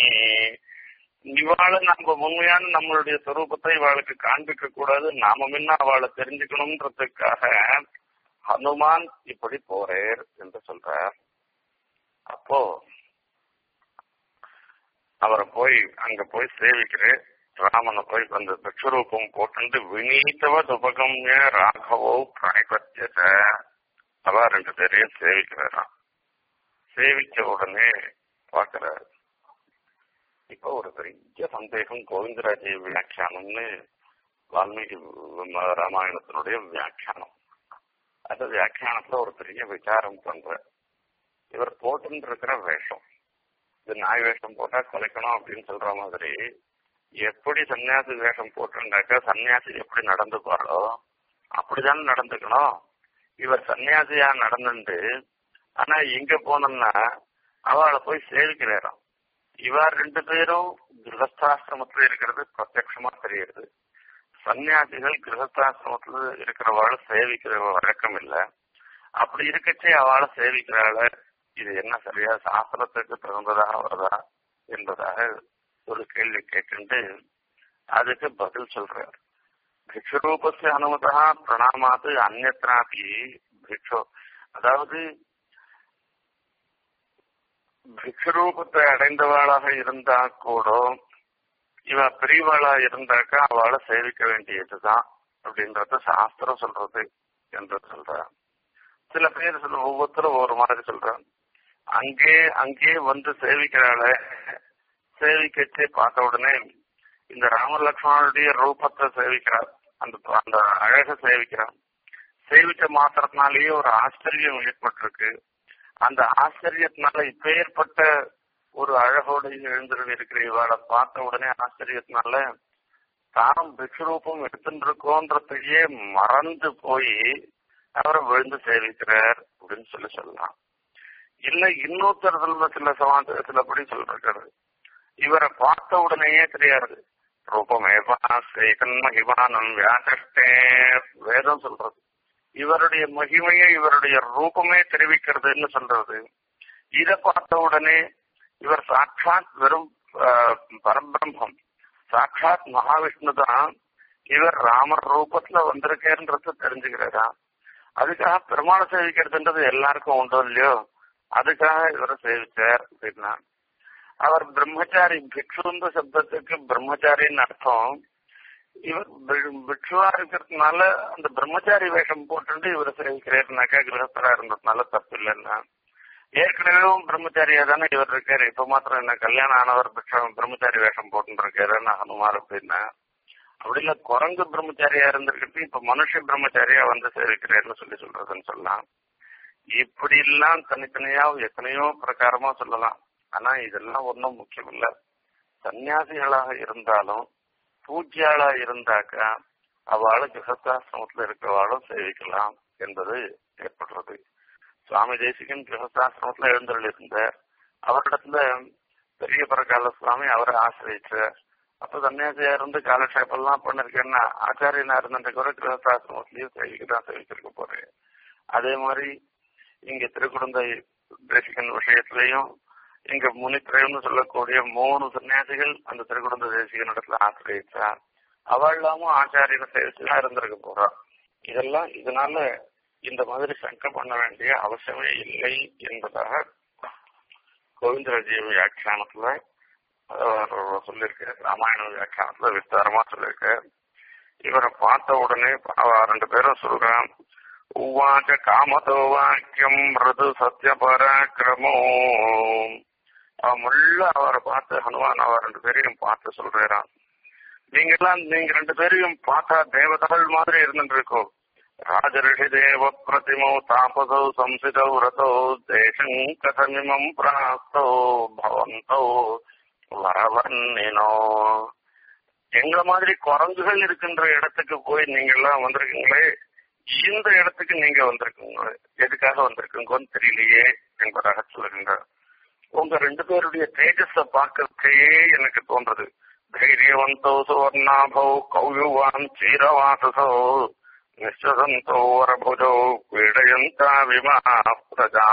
இவாளை நம்ம உண்மையான நம்மளுடைய சொரூபத்தை இவாளுக்கு காண்பிக்க கூடாது நாம முன்ன அவளை தெரிஞ்சுக்கணும்ன்றதுக்காக ஹனுமான் இப்படி போறேர் என்று சொல்றார் அப்போ அவரை போய் அங்க போய் சேவிக்கிறேன் ராமனை போய் அந்த விஸ்வரூபம் போட்டு வினீதவ உபகம்ய ராகவோ பிராய்பத்தியத அவ ரெண்டு பேரையும் சேவிக்கிறாராம் சேவிச்ச உடனே பாக்குறாரு இப்ப ஒரு பெரிய சந்தேகம் கோவிந்தராஜ வியாக்கியானம்னு வால்மீகி ராமாயணத்தினுடைய வியாக்கியானம் அந்த வியாக்கியானத்துல ஒரு பெரிய விசாரம் பண்ற இவர் போட்டுன்னு இருக்கிற வேஷம் இது நாய் வேஷம் போட்டா கொலைக்கணும் அப்படின்னு சொல்ற மாதிரி எப்படி சன்னியாசி வேஷம் போட்டுருந்தாக்கா சன்னியாசி எப்படி நடந்துப்பாளோ அப்படிதானே நடந்துக்கணும் இவர் சன்னியாசியா நடந்துட்டு ஆனா இங்க போனோம்னா அவளை போய் சேவிக்கிறாராம் இவர் ரெண்டு பேரும் கிரகஸ்தாசிரமத்துல இருக்கிறது பிரத்யட்சமா தெரியுது சன்னியாசிகள் கிரகஸ்தாசிரமத்துல இருக்கிறவாள் சேவிக்கிற வழக்கம் இல்ல அப்படி இருக்கச்சே அவளை சேவிக்கிறாள இது என்ன சரியா சாஸ்திரத்துக்கு தகுந்ததாக வருதா என்பதாக ஒரு கேள்வி கேட்டு அதுக்கு பதில் சொல்றார் பிக்ஷரூபஸ்ய அனுமதா பிரணாமாத்து அந்நத்ராபி பிக்ஷோ அதாவது பிக்ஷரூபத்தை அடைந்தவாளாக இருந்தா கூட இவ பெரியவாளா இருந்தாக்கா அவளை சேவிக்க வேண்டியதுதான் அப்படின்றத சாஸ்திரம் சொல்றது என்று சொல்றான் சில பேர் சொல்ல ஒவ்வொருத்தரும் ஒவ்வொரு மாதிரி சொல்றாங்க அங்கே அங்கே வந்து சேவிக்கிறாள சேவிக்கச்சே பார்த்த உடனே இந்த ராம லக்ஷ்மணனுடைய ரூபத்தை சேவிக்கிறார் அந்த அந்த அழக சேவிக்கிறான் சேவிச்ச மாத்திரத்தினாலேயே ஒரு ஆச்சரியம் ஏற்பட்டிருக்கு அந்த ஆச்சரியத்தினால இப்ப ஏற்பட்ட ஒரு அழகோடு எழுந்திருந்து இருக்கிற இவாளை பார்த்த உடனே ஆச்சரியத்தினால தானும் பிக்ஷரூபம் எடுத்துட்டு இருக்கோன்றதையே மறந்து போய் அவரை விழுந்து சேவிக்கிறார் அப்படின்னு சொல்லி சொல்லலாம் இல்ல இன்னொருத்தர் சொல்ல சில சமாத சிலப்படி சொல்றாரு இவரை பார்த்த உடனேயே தெரியாது ரூபமேவாசேகன் மகிமானம் வியாசஷ்டே வேதம் சொல்றது இவருடைய மகிமையை இவருடைய ரூபமே தெரிவிக்கிறதுன்னு சொல்றது இதை பார்த்த உடனே இவர் சாட்சாத் வெறும் பரபிரம்மம் சாட்சாத் மகாவிஷ்ணு தான் இவர் ராமர் ரூபத்துல வந்திருக்கேன்றது தெரிஞ்சுக்கிறாரா அதுக்காக பெருமாளை சேவிக்கிறதுன்றது எல்லாருக்கும் உண்டோ இல்லையோ அதுக்காக இவரை சேவிச்சார் அப்படின்னா அவர் பிரம்மச்சாரி பிக்ஷுந்த சப்தத்துக்கு பிரம்மச்சாரின்னு அர்த்தம் இவர் பிக்ஷுவா இருக்கிறதுனால அந்த பிரம்மச்சாரி வேஷம் போட்டு இவரை சேவிக்கிறாருனாக்கா கிரகஸ்தரா இருந்ததுனால தப்பு இல்லைன்னா ஏற்கனவேவும் பிரம்மச்சாரியா தானே இவர் இருக்காரு இப்ப மாத்திரம் என்ன கல்யாணம் ஆனவர் பிரம்மச்சாரி வேஷம் போட்டு இருக்காரு ஹனுமார் அப்படின்னா அப்படி இல்ல குரங்கு பிரம்மச்சாரியா இருந்திருக்கிறது இப்ப மனுஷ பிரம்மச்சாரியா வந்து சேவிக்கிறாருன்னு சொல்லி சொல்றதுன்னு சொல்லலாம் இப்படி எல்லாம் தனித்தனியா எத்தனையோ பிரகாரமா சொல்லலாம் ஆனா இதெல்லாம் ஒன்றும் முக்கியம் இல்ல சன்னியாசிகளாக இருந்தாலும் பூஜ்யாளா இருந்தாக்கா அவளை கிரகஸ்தாசிரமத்துல இருக்கிறவாளும் சேவிக்கலாம் என்பது ஏற்படுறது சுவாமி தேசிகன் கிரகஸ்தாசிரமத்துல எழுந்தருள் இருந்தார் அவரிடத்துல பெரிய பரகால சுவாமி அவரை ஆசிரியிச்சார் அப்ப சன்னியாசியா இருந்து காலக்ஷேபெல்லாம் பண்ணிருக்கேன்னா ஆச்சாரியனா இருந்த கூட கிரகஸ்தாசிரமத்திலயும் சேவிக்கதான் சேவிச்சிருக்க போறேன் அதே மாதிரி இங்க திருக்குழந்தை தேசிகன் விஷயத்திலையும் இங்க முனித்திரையம்னு சொல்லக்கூடிய மூணு சன்னியாசிகள் அந்த திருக்குழந்தை தேசிகன் இடத்துல ஆசிரியச்சார் அவள் இல்லாம ஆச்சாரியனை சேவிச்சுதான் இருந்திருக்க போறா இதெல்லாம் இதனால இந்த மாதிரி சங்கை பண்ண வேண்டிய அவசியமே இல்லை என்பதாக கோவிந்தராஜி வியாக்கியானத்துல சொல்லியிருக்க ராமாயண வியாக்கியானத்துல விஸ்தாரமா சொல்லியிருக்க இவரை பார்த்த உடனே ரெண்டு பேரும் சொல்றான் உவாச்ச காமதோ வாக்கியம் மிருது சத்ய பராக்கிரமோ அவன் முள்ள அவரை பார்த்து ஹனுமான் அவர் ரெண்டு பேரையும் பார்த்து சொல்றான் நீங்க எல்லாம் நீங்க ரெண்டு பேரையும் பார்த்தா தேவதகள் மாதிரி இருந்துட்டு இருக்கோம் ராஜரிஷி தேவ பிரதிமோ தாபசோ சம்சிதோ ரதோ தேசம் கதமிமம் பிராஸ்தோ பவந்தோ வரவன்னினோ எங்களை மாதிரி குரங்குகள் இருக்கின்ற இடத்துக்கு போய் நீங்க எல்லாம் வந்திருக்கீங்களே இந்த இடத்துக்கு நீங்க வந்திருக்கீங்க எதுக்காக வந்திருக்கீங்கன்னு தெரியலையே என்பதாக சொல்லுகின்றார் உங்க ரெண்டு பேருடைய தேஜஸ பார்க்கறதே எனக்கு தோன்றது தைரியவந்தோ சுவர்ணாபோ கௌயுவான் சீரவாசசோ நிச்சசந்தோ வரபுஜோ பீடயந்தா விமா பிரஜா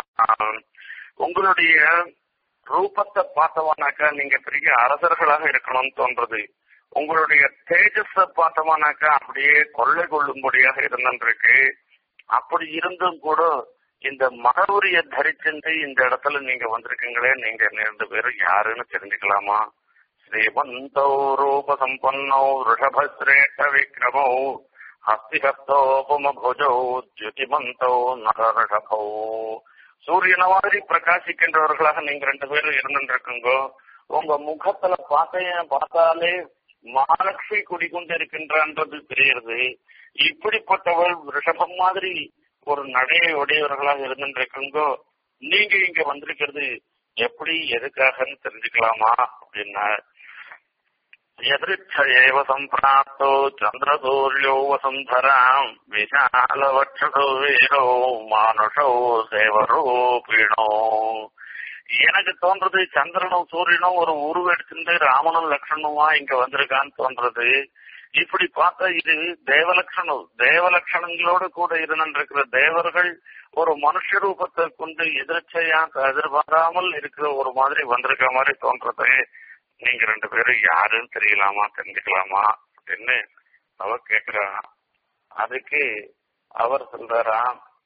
உங்களுடைய ரூபத்தை பார்த்தவானாக்கா நீங்க பெரிய அரசர்களாக இருக்கணும்னு தோன்றது உங்களுடைய தேஜஸ பார்த்தோமானாக்கா அப்படியே கொள்ளை கொள்ளும்படியாக இருந்திருக்கு அப்படி இருந்தும் கூட இந்த மகவுரிய தரிச்சுட்டு இந்த இடத்துல நீங்க வந்திருக்கீங்களே நீங்க ரெண்டு பேரும் யாருன்னு தெரிஞ்சுக்கலாமா ஸ்ரீமந்தோ ரூப சம்பன்னோ ரிஷபஸ்ரேஷ்ட விக்ரமோ ஹஸ்திஹஸ்தோபமபுஜோ ஜுதிமந்தோ நரரிஷபோ சூரியன மாதிரி பிரகாசிக்கின்றவர்களாக நீங்க ரெண்டு பேரும் இருந்துருக்குங்க உங்க முகத்துல பார்த்த பார்த்தாலே மகாலட்சுமி குடிக்கொண்டு இருக்கின்றது தெரியுது இப்படிப்பட்டவள் ரிஷபம் மாதிரி ஒரு நடையை உடையவர்களாக இருந்துருக்குங்கோ நீங்க இங்க வந்திருக்கிறது எப்படி எதுக்காகன்னு தெரிஞ்சுக்கலாமா அப்படின்னா எதிர்ச்சைவ சம்பிராப்தோ சந்திரசூரியோ வசுந்தராம் விஷாலவட்சோ வீரோ மானுஷோ சேவரூபிணோ எனக்கு தோன்றது சந்திரனும் சூரியனும் ஒரு உருவெடுத்துட்டு ராமனும் லக்ஷ்மணுமா இங்க வந்திருக்கான்னு தோன்றது இப்படி பார்த்தா இது தேவலட்சணம் தேவலட்சணங்களோடு கூட இருந்திருக்கிற தேவர்கள் ஒரு மனுஷ ரூபத்தை கொண்டு எதிர்ச்சையா எதிர்பாராமல் இருக்கிற ஒரு மாதிரி வந்திருக்க மாதிரி தோன்றது நீங்க ரெண்டு பேரும் யாருன்னு தெரியலாமா தெரிஞ்சுக்கலாமா அப்படின்னு அவ கேக்குறா அதுக்கு அவர் சொல்றாரா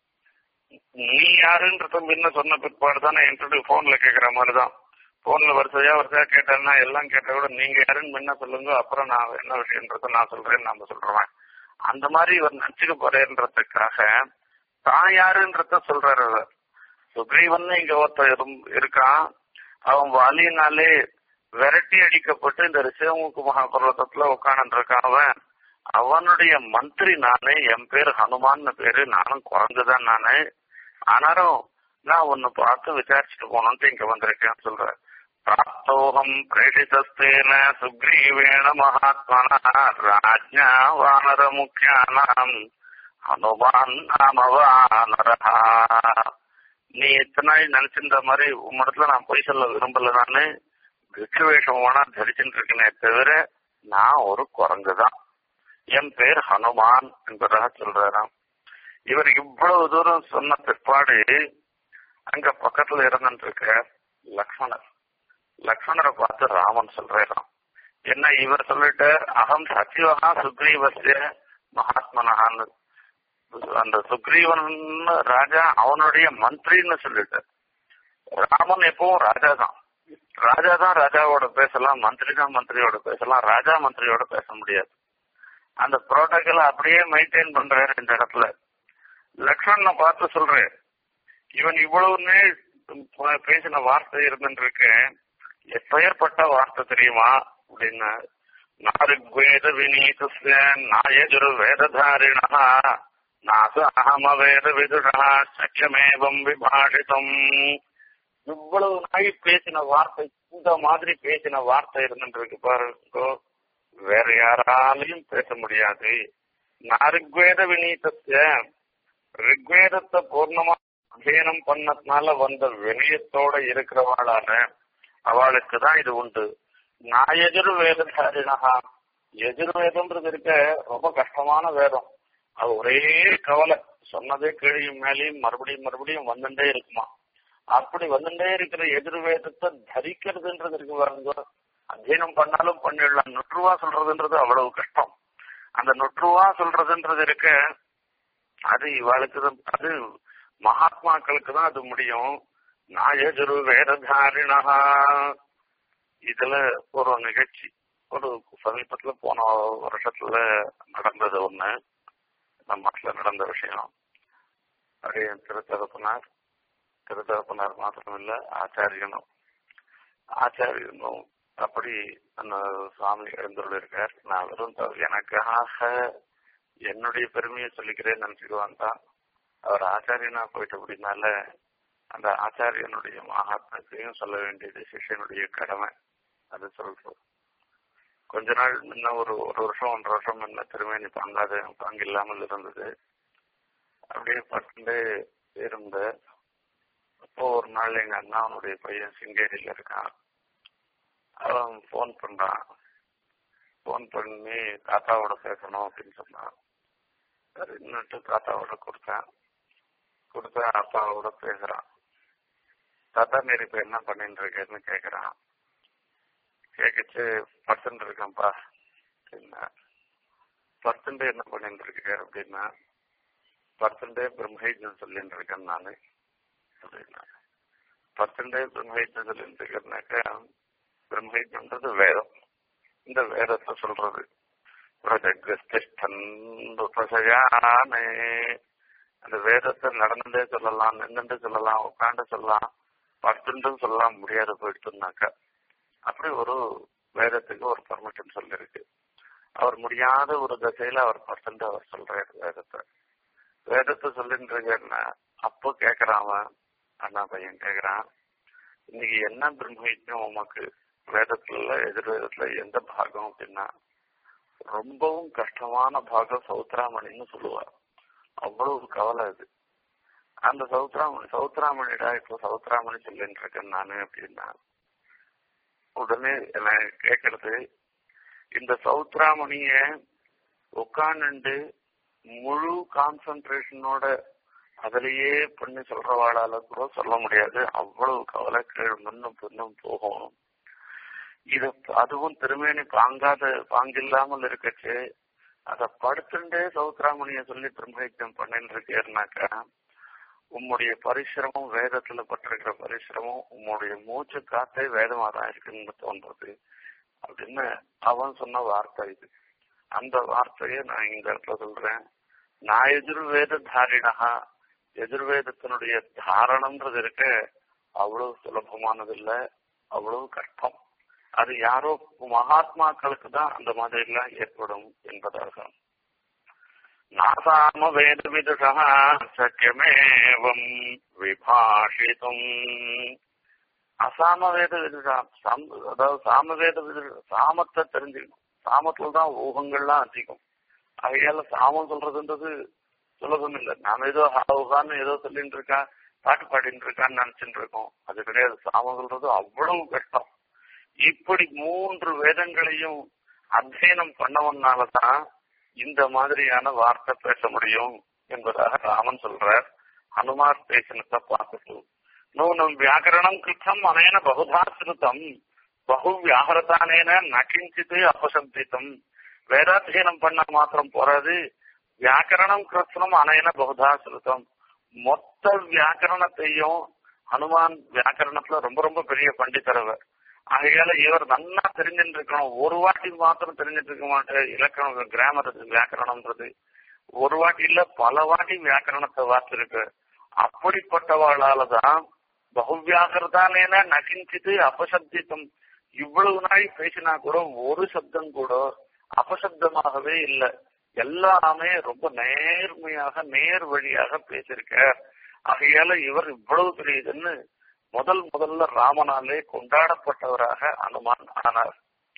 நீ யாருன்றத முன்ன சொன்ன பிற்பாடு தானே என்கிட்ட போன்ல கேக்குற மாதிரிதான் போன்ல வரிசையா வரிசையா கேட்டேன்னா எல்லாம் கேட்ட விட நீங்க யாருன்னு முன்ன சொல்லுங்க அப்புறம் நான் என்ன விஷயன்றத நான் சொல்றேன்னு நாம சொல்றேன் அந்த மாதிரி இவர் நினைச்சுக்க போறேன்றதுக்காக தான் யாருன்றத சொல்றாரு அவர் சுக்ரீவன் இங்க ஒருத்தர் இருக்கான் அவன் வாலியினாலே விரட்டி அடிக்கப்பட்டு இந்த ரிஷமுக்கு மகாபர்வத்தத்துல உட்காந்து இருக்கான் அவன் அவனுடைய மந்திரி நானு என் பேர் ஹனுமான்னு பேரு நானும் குரங்குதான் நானு ஆனாலும் நான் உன்னை பார்த்து விசாரிச்சுட்டு போனோம்ட்டு இங்க வந்திருக்கேன் சொல்றேன் பிராப்தோகம் பிரேஷிதஸ்தேன சுக்ரீவேண மகாத்மனா ராஜ்யா வானர முக்கியானாம் ஹனுமான் நாம வானரஹா நீ எத்தனை நாள் நினைச்சிருந்த மாதிரி உம்மிடத்துல நான் பொய் சொல்ல விரும்பல நானு பிக்ஷு வேஷம் வேணா தரிச்சுட்டு இருக்கனே தவிர நான் ஒரு குரங்கு தான் என் பேர் ஹனுமான் என்பதாக சொல்றாராம் இவர் இவ்வளவு தூரம் சொன்ன பிற்பாடு அங்க பக்கத்துல இருந்துட்டு இருக்க லக்ஷ்மணர் லக்ஷ்மணரை பார்த்து ராமன் சொல்றாராம் என்ன இவர் சொல்லிட்டு அகம் சச்சிவகா சுக்ரீவசிய மகாத்மனஹான்னு அந்த சுக்ரீவன் ராஜா அவனுடைய மந்திரின்னு சொல்லிட்டு ராமன் எப்பவும் ராஜா தான் ராஜா தான் ராஜாவோட பேசலாம் மந்திரி தான் மந்திரியோட பேசலாம் ராஜா மந்திரியோட பேச முடியாது அந்த புரோட்டோக்கால் அப்படியே மெயின்டைன் பண்றாரு இந்த இடத்துல லக்ஷ்மணனை பார்த்து சொல்றேன் இவன் இவ்வளவுன்னு பேசின வார்த்தை இருந்துருக்கு எப்பேற்பட்ட வார்த்தை தெரியுமா அப்படின்னு நாருக்வேத வினீதஸ்ய நாயஜுர் வேததாரிணா நாச அகம வேத விதுஷா சக்கியமேவம் விபாஷிதம் இவ்வளவு நாய் பேசின வார்த்தை இந்த மாதிரி பேசின வார்த்தை இருந்துருக்கு பாருங்க வேற யாராலையும் பேச முடியாது நாருக்வேத வினீதஸ்ய ரிக்வேதத்தை பூர்ணமா அத்தியனம் பண்ணதுனால வந்த வினயத்தோட இருக்கிறவாளான அவளுக்கு தான் இது உண்டு நான் எதிர் வேததாரிணகா எதிர்வேதம்ன்றது இருக்க ரொம்ப கஷ்டமான வேதம் அது ஒரே கவலை சொன்னதே கீழையும் மேலேயும் மறுபடியும் மறுபடியும் வந்துட்டே இருக்குமா அப்படி வந்துட்டே இருக்கிற எதிர்வேதத்தை தரிக்கிறதுன்றது இருக்கு பாருங்க அத்தியனம் பண்ணாலும் பண்ணிடலாம் நுற்றுவா சொல்றதுன்றது அவ்வளவு கஷ்டம் அந்த நுற்றுவா சொல்றதுன்றது இருக்க அது இவாளுக்கு அது மகாத்மாக்களுக்கு தான் அது முடியும் நாயஜுரு வேததாரிணா இதுல ஒரு நிகழ்ச்சி ஒரு சமீபத்துல போன வருஷத்துல நடந்தது ஒண்ணு நம்ம நாட்டுல நடந்த விஷயம் அப்படியே திருத்தகப்பனார் திருத்தகப்பனார் மாத்திரம் இல்ல ஆச்சாரியனும் ஆச்சாரியனும் அப்படி அந்த சுவாமி எழுந்துள்ள இருக்கார் நான் வெறும் த- எனக்காக என்னுடைய பெருமையை சொல்லிக்கிறேன்னு நினைச்சுக்குவான் தான் அவர் ஆச்சாரியனா போயிட்டபடினால அந்த ஆச்சாரியனுடைய மகாத்மத்தையும் சொல்ல வேண்டியது சிஷ்யனுடைய கடமை அது சொல்றோம் கொஞ்ச நாள் முன்ன ஒரு ஒரு வருஷம் ஒன்றரை வருஷம் முன்ன திருமணி பங்காது பங்கு இல்லாமல் இருந்தது அப்படியே பட்டு இருந்த அப்போ ஒரு நாள் எங்க அண்ணாவனுடைய பையன் சிங்கேரியில இருக்கான் அவன் ஃபோன் பண்றான் ஃபோன் பண்ணி தாத்தாவோட பேசணும் அப்படின்னு சொன்னான் சரின்னுட்டு தாத்தாவோட கொடுத்தேன் கொடுத்தா அப்பாவோட பேசுறான் தாத்தா நீர் இப்ப என்ன பண்ணிட்டு இருக்கேன்னு கேக்குறான் கேக்குச்சு பர்சன்ட் இருக்கேன்ப்பா அப்படின்னா பர்சன்ட் என்ன பண்ணிட்டு இருக்க அப்படின்னா பர்சன்டே பிரம்மஹைட்னு சொல்லிட்டு இருக்கேன் நானு அப்படின்னா பர்சன்டே பிரம்மஹைட்னு சொல்லிட்டு இருக்கேன்னாக்கா பிரம்மஹைட்ன்றது வேதம் இந்த வேதத்தை சொல்றது பிரஜகஸ்திஷ்டே அந்த வேதத்தை நடந்துட்டே சொல்லலாம் நின்றுட்டு சொல்லலாம் உட்காந்து சொல்லலாம் படுத்துட்டும் சொல்லலாம் முடியாது போயிட்டுனாக்கா அப்படி ஒரு வேதத்துக்கு ஒரு பர்மிஷன் சொல்லிருக்கு அவர் முடியாத ஒரு திசையில அவர் பர்சன்ட் அவர் சொல்றாரு வேதத்தை வேதத்தை சொல்லிட்டு இருக்காருன்னா அப்போ கேக்குறான் அவன் அண்ணா பையன் கேக்குறான் இன்னைக்கு என்ன பிரம்மவித்யம் உமக்கு வேதத்துல எதிர்வேதத்துல எந்த பாகம் அப்படின்னா ரொம்பவும் கஷ்டமான பாகம் சௌத்ராமணின்னு சொல்லுவார் அவ்வளவு கவலை அது அந்த சௌத்ராமணி சௌத்ராமணிடா இப்போ சௌத்ராமணி சொல்லிட்டு இருக்கேன் நானு அப்படின்னா உடனே என்ன கேக்குறது இந்த சௌத்ராமணிய உட்காந்துண்டு முழு கான்சன்ட்ரேஷனோட அதிலேயே பண்ணி சொல்றவாளால கூட சொல்ல முடியாது அவ்வளவு கவலை கீழ் முன்னும் பின்னும் போகும் இது அதுவும் திருமேனி பாங்காத பாங்கில்லாமல் இருக்கச்சு அத படுத்துட்டே சௌத்ராமணிய சொல்லி பிரம்மயுத்தம் பண்ணிட்டு இருக்கேன்னாக்கா உம்முடைய பரிசிரமம் வேதத்துல பட்டிருக்கிற பரிசிரமம் உம்முடைய மூச்சு காத்தே வேதமா தான் இருக்குன்னு தோன்றது அப்படின்னு அவன் சொன்ன வார்த்தை இது அந்த வார்த்தையை நான் இந்த இடத்துல சொல்றேன் நான் எதிர்வேத தாரிணகா எதிர்வேதத்தினுடைய தாரணம்ன்றது இருக்க அவ்வளவு சுலபமானது இல்ல அவ்வளவு கஷ்டம் அது யாரோ மகாத்மாக்களுக்கு தான் அந்த மாதிரி எல்லாம் ஏற்படும் என்பதாக நாசாம வேத விதுஷா சக்கியமேவம் விபாஷிதும் அசாம வேத விதுஷா அதாவது சாம வேத விது சாமத்தை தெரிஞ்சுக்கணும் சாமத்துல தான் ஊகங்கள்லாம் அதிகம் அவையால சாமம் சொல்றதுன்றது சுலபம் இல்லை நாம ஏதோ ஹாவுகான்னு ஏதோ சொல்லிட்டு இருக்கா பாட்டு பாடிட்டு இருக்கான்னு நினைச்சுட்டு இருக்கோம் அது கிடையாது சாமம் சொல்றது அவ்வளவு கஷ்டம் இப்படி மூன்று வேதங்களையும் அத்தியனம் பண்ணவனாலதான் இந்த மாதிரியான வார்த்தை பேச முடியும் என்பதாக ராமன் சொல்றார் ஹனுமார் பேசினத்தை பார்த்துட்டு நூனம் வியாக்கரணம் கிருத்தம் அனேன பகுதா சிருத்தம் பகு வியாகரத்தானேன நகிஞ்சித்து அபசப்தித்தம் வேதாத்தியனம் பண்ண மாத்திரம் போறாது வியாக்கரணம் கிருத்தம் அனேன பகுதா சிருத்தம் மொத்த வியாக்கரணத்தையும் ஹனுமான் வியாக்கரணத்துல ரொம்ப ரொம்ப பெரிய பண்டிதரவர் ஆகையால இவர் நல்லா தெரிஞ்சுட்டு இருக்கணும் ஒரு வாட்டி மாத்திரம் தெரிஞ்சிட்டு இருக்க மாட்டேன் இலக்கணம் கிராமர் வியாக்கரணம்ன்றது ஒரு வாட்டி இல்ல பல வாட்டி வியாக்கரணத்தை வார்த்திருக்கு அப்படிப்பட்டவாளாலதான் பகுவியாகிறதானேன நகிஞ்சித்து அபசப்தித்தம் இவ்வளவு நாள் பேசினா கூட ஒரு சப்தம் கூட அபசப்தமாகவே இல்லை எல்லாமே ரொம்ப நேர்மையாக நேர் வழியாக பேசியிருக்கார் ஆகையால இவர் இவ்வளவு பெரியதுன்னு முதல் முதல்ல ராமனாலே கொண்டாடப்பட்டவராக அனுமான் ஆனார்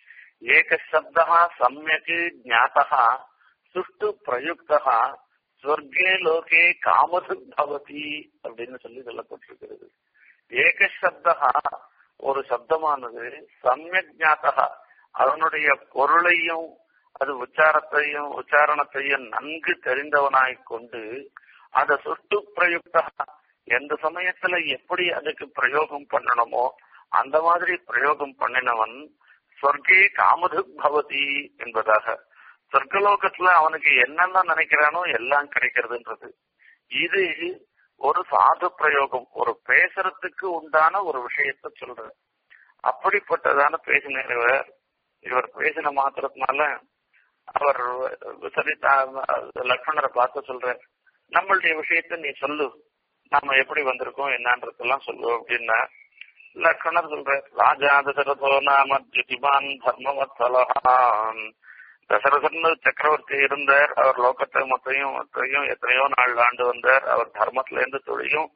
ஏக சப்தா சமயக்கு ஜாத்தா சுஷ்டு பிரயுக்தா ஸ்வர்கே லோகே காமது பவதி அப்படின்னு சொல்லி சொல்லப்பட்டிருக்கிறது ஏக சப்தா ஒரு சப்தமானது சமயக் ஜாத்தா அதனுடைய பொருளையும் அது உச்சாரத்தையும் உச்சாரணத்தையும் நன்கு தெரிந்தவனாய் கொண்டு அதை சுட்டு பிரயுக்தா எந்த சமயத்துல எப்படி அதுக்கு பிரயோகம் பண்ணணுமோ அந்த மாதிரி பிரயோகம் பண்ணினவன் சொர்க்கே காமது பவதி என்பதாக சொர்க்கலோகத்துல அவனுக்கு என்னென்ன நினைக்கிறானோ எல்லாம் கிடைக்கிறதுன்றது இது ஒரு சாது பிரயோகம் ஒரு பேசுறதுக்கு உண்டான ஒரு விஷயத்த சொல்ற அப்படிப்பட்டதான பேசினவர் இவர் பேசின மாத்திரத்தினால அவர் சரி லக்ஷ்மணரை பார்த்து சொல்ற நம்மளுடைய விஷயத்த நீ சொல்லு நாம எப்படி வந்திருக்கோம் என்னன்றதெல்லாம் சொல்லு அப்படின்னா லக்ஷ்மணர் சொல்ற ராஜா தசரதோ நாம ஜிதிமான் தர்மவத்சலகான் தசரதன் சக்கரவர்த்தி இருந்தார் அவர் லோகத்தை மொத்தையும் மொத்தையும் எத்தனையோ நாள் ஆண்டு வந்தார் அவர் தர்மத்துல இருந்து தொழியும்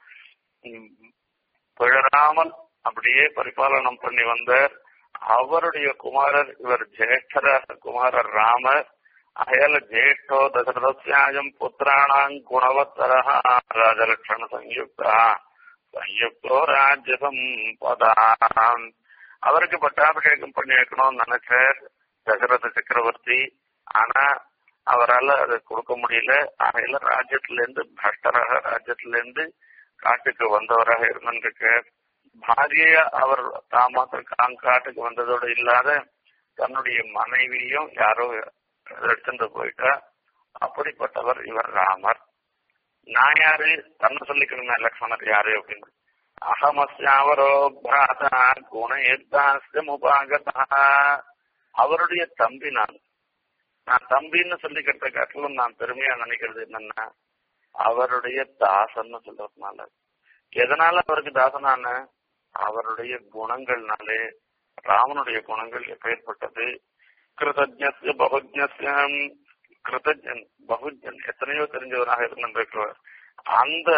பிழறாமல் அப்படியே பரிபாலனம் பண்ணி வந்தார் அவருடைய குமாரர் இவர் ஜேஷ்டர குமாரர் ராமர் அயல ஜேஷ்டோ தசரதஸ்யாயம் புத்திராணாம் குணவத்தரா ராஜலட்சண சயுக்தா சயுக்தோ ராஜ்ய சம்பதாம் அவருக்கு பட்டாபிஷேகம் பண்ணி வைக்கணும்னு நினைச்சார் தசரத சக்கரவர்த்தி ஆனா அவரால் அதை கொடுக்க முடியல ஆகையில ராஜ்யத்துல இருந்து பஷ்டராக ராஜ்யத்துல இருந்து காட்டுக்கு வந்தவராக இருந்திருக்கார் பாரிய அவர் தாமாத்திரம் காட்டுக்கு வந்ததோடு இல்லாத தன்னுடைய மனைவியும் யாரோ எடுத்துட்டு போயிட்டா அப்படிப்பட்டவர் இவர் ராமர் நான் யாரு தன்னை சொல்லிக்கிறேன் லக்ஷ்மணர் யாரு அப்படின்னு அகமஸ்யாவரோ பிராதா குணயுத்தாஸ்தமுபாகதா அவருடைய தம்பி நான் நான் தம்பின்னு சொல்லிக்கிறத காட்டிலும் நான் பெருமையா நினைக்கிறது என்னன்னா அவருடைய தாசன்னு சொல்றதுனால எதனால அவருக்கு தாசனான அவருடைய குணங்கள்னாலே ராமனுடைய குணங்கள் எப்பேற்பட்டது கிருதஜ்ய பகுஜம் கிருதஜன் பகுஜன் எத்தனையோ தெரிஞ்சவராக இருந்திருக்கிறவர் அந்த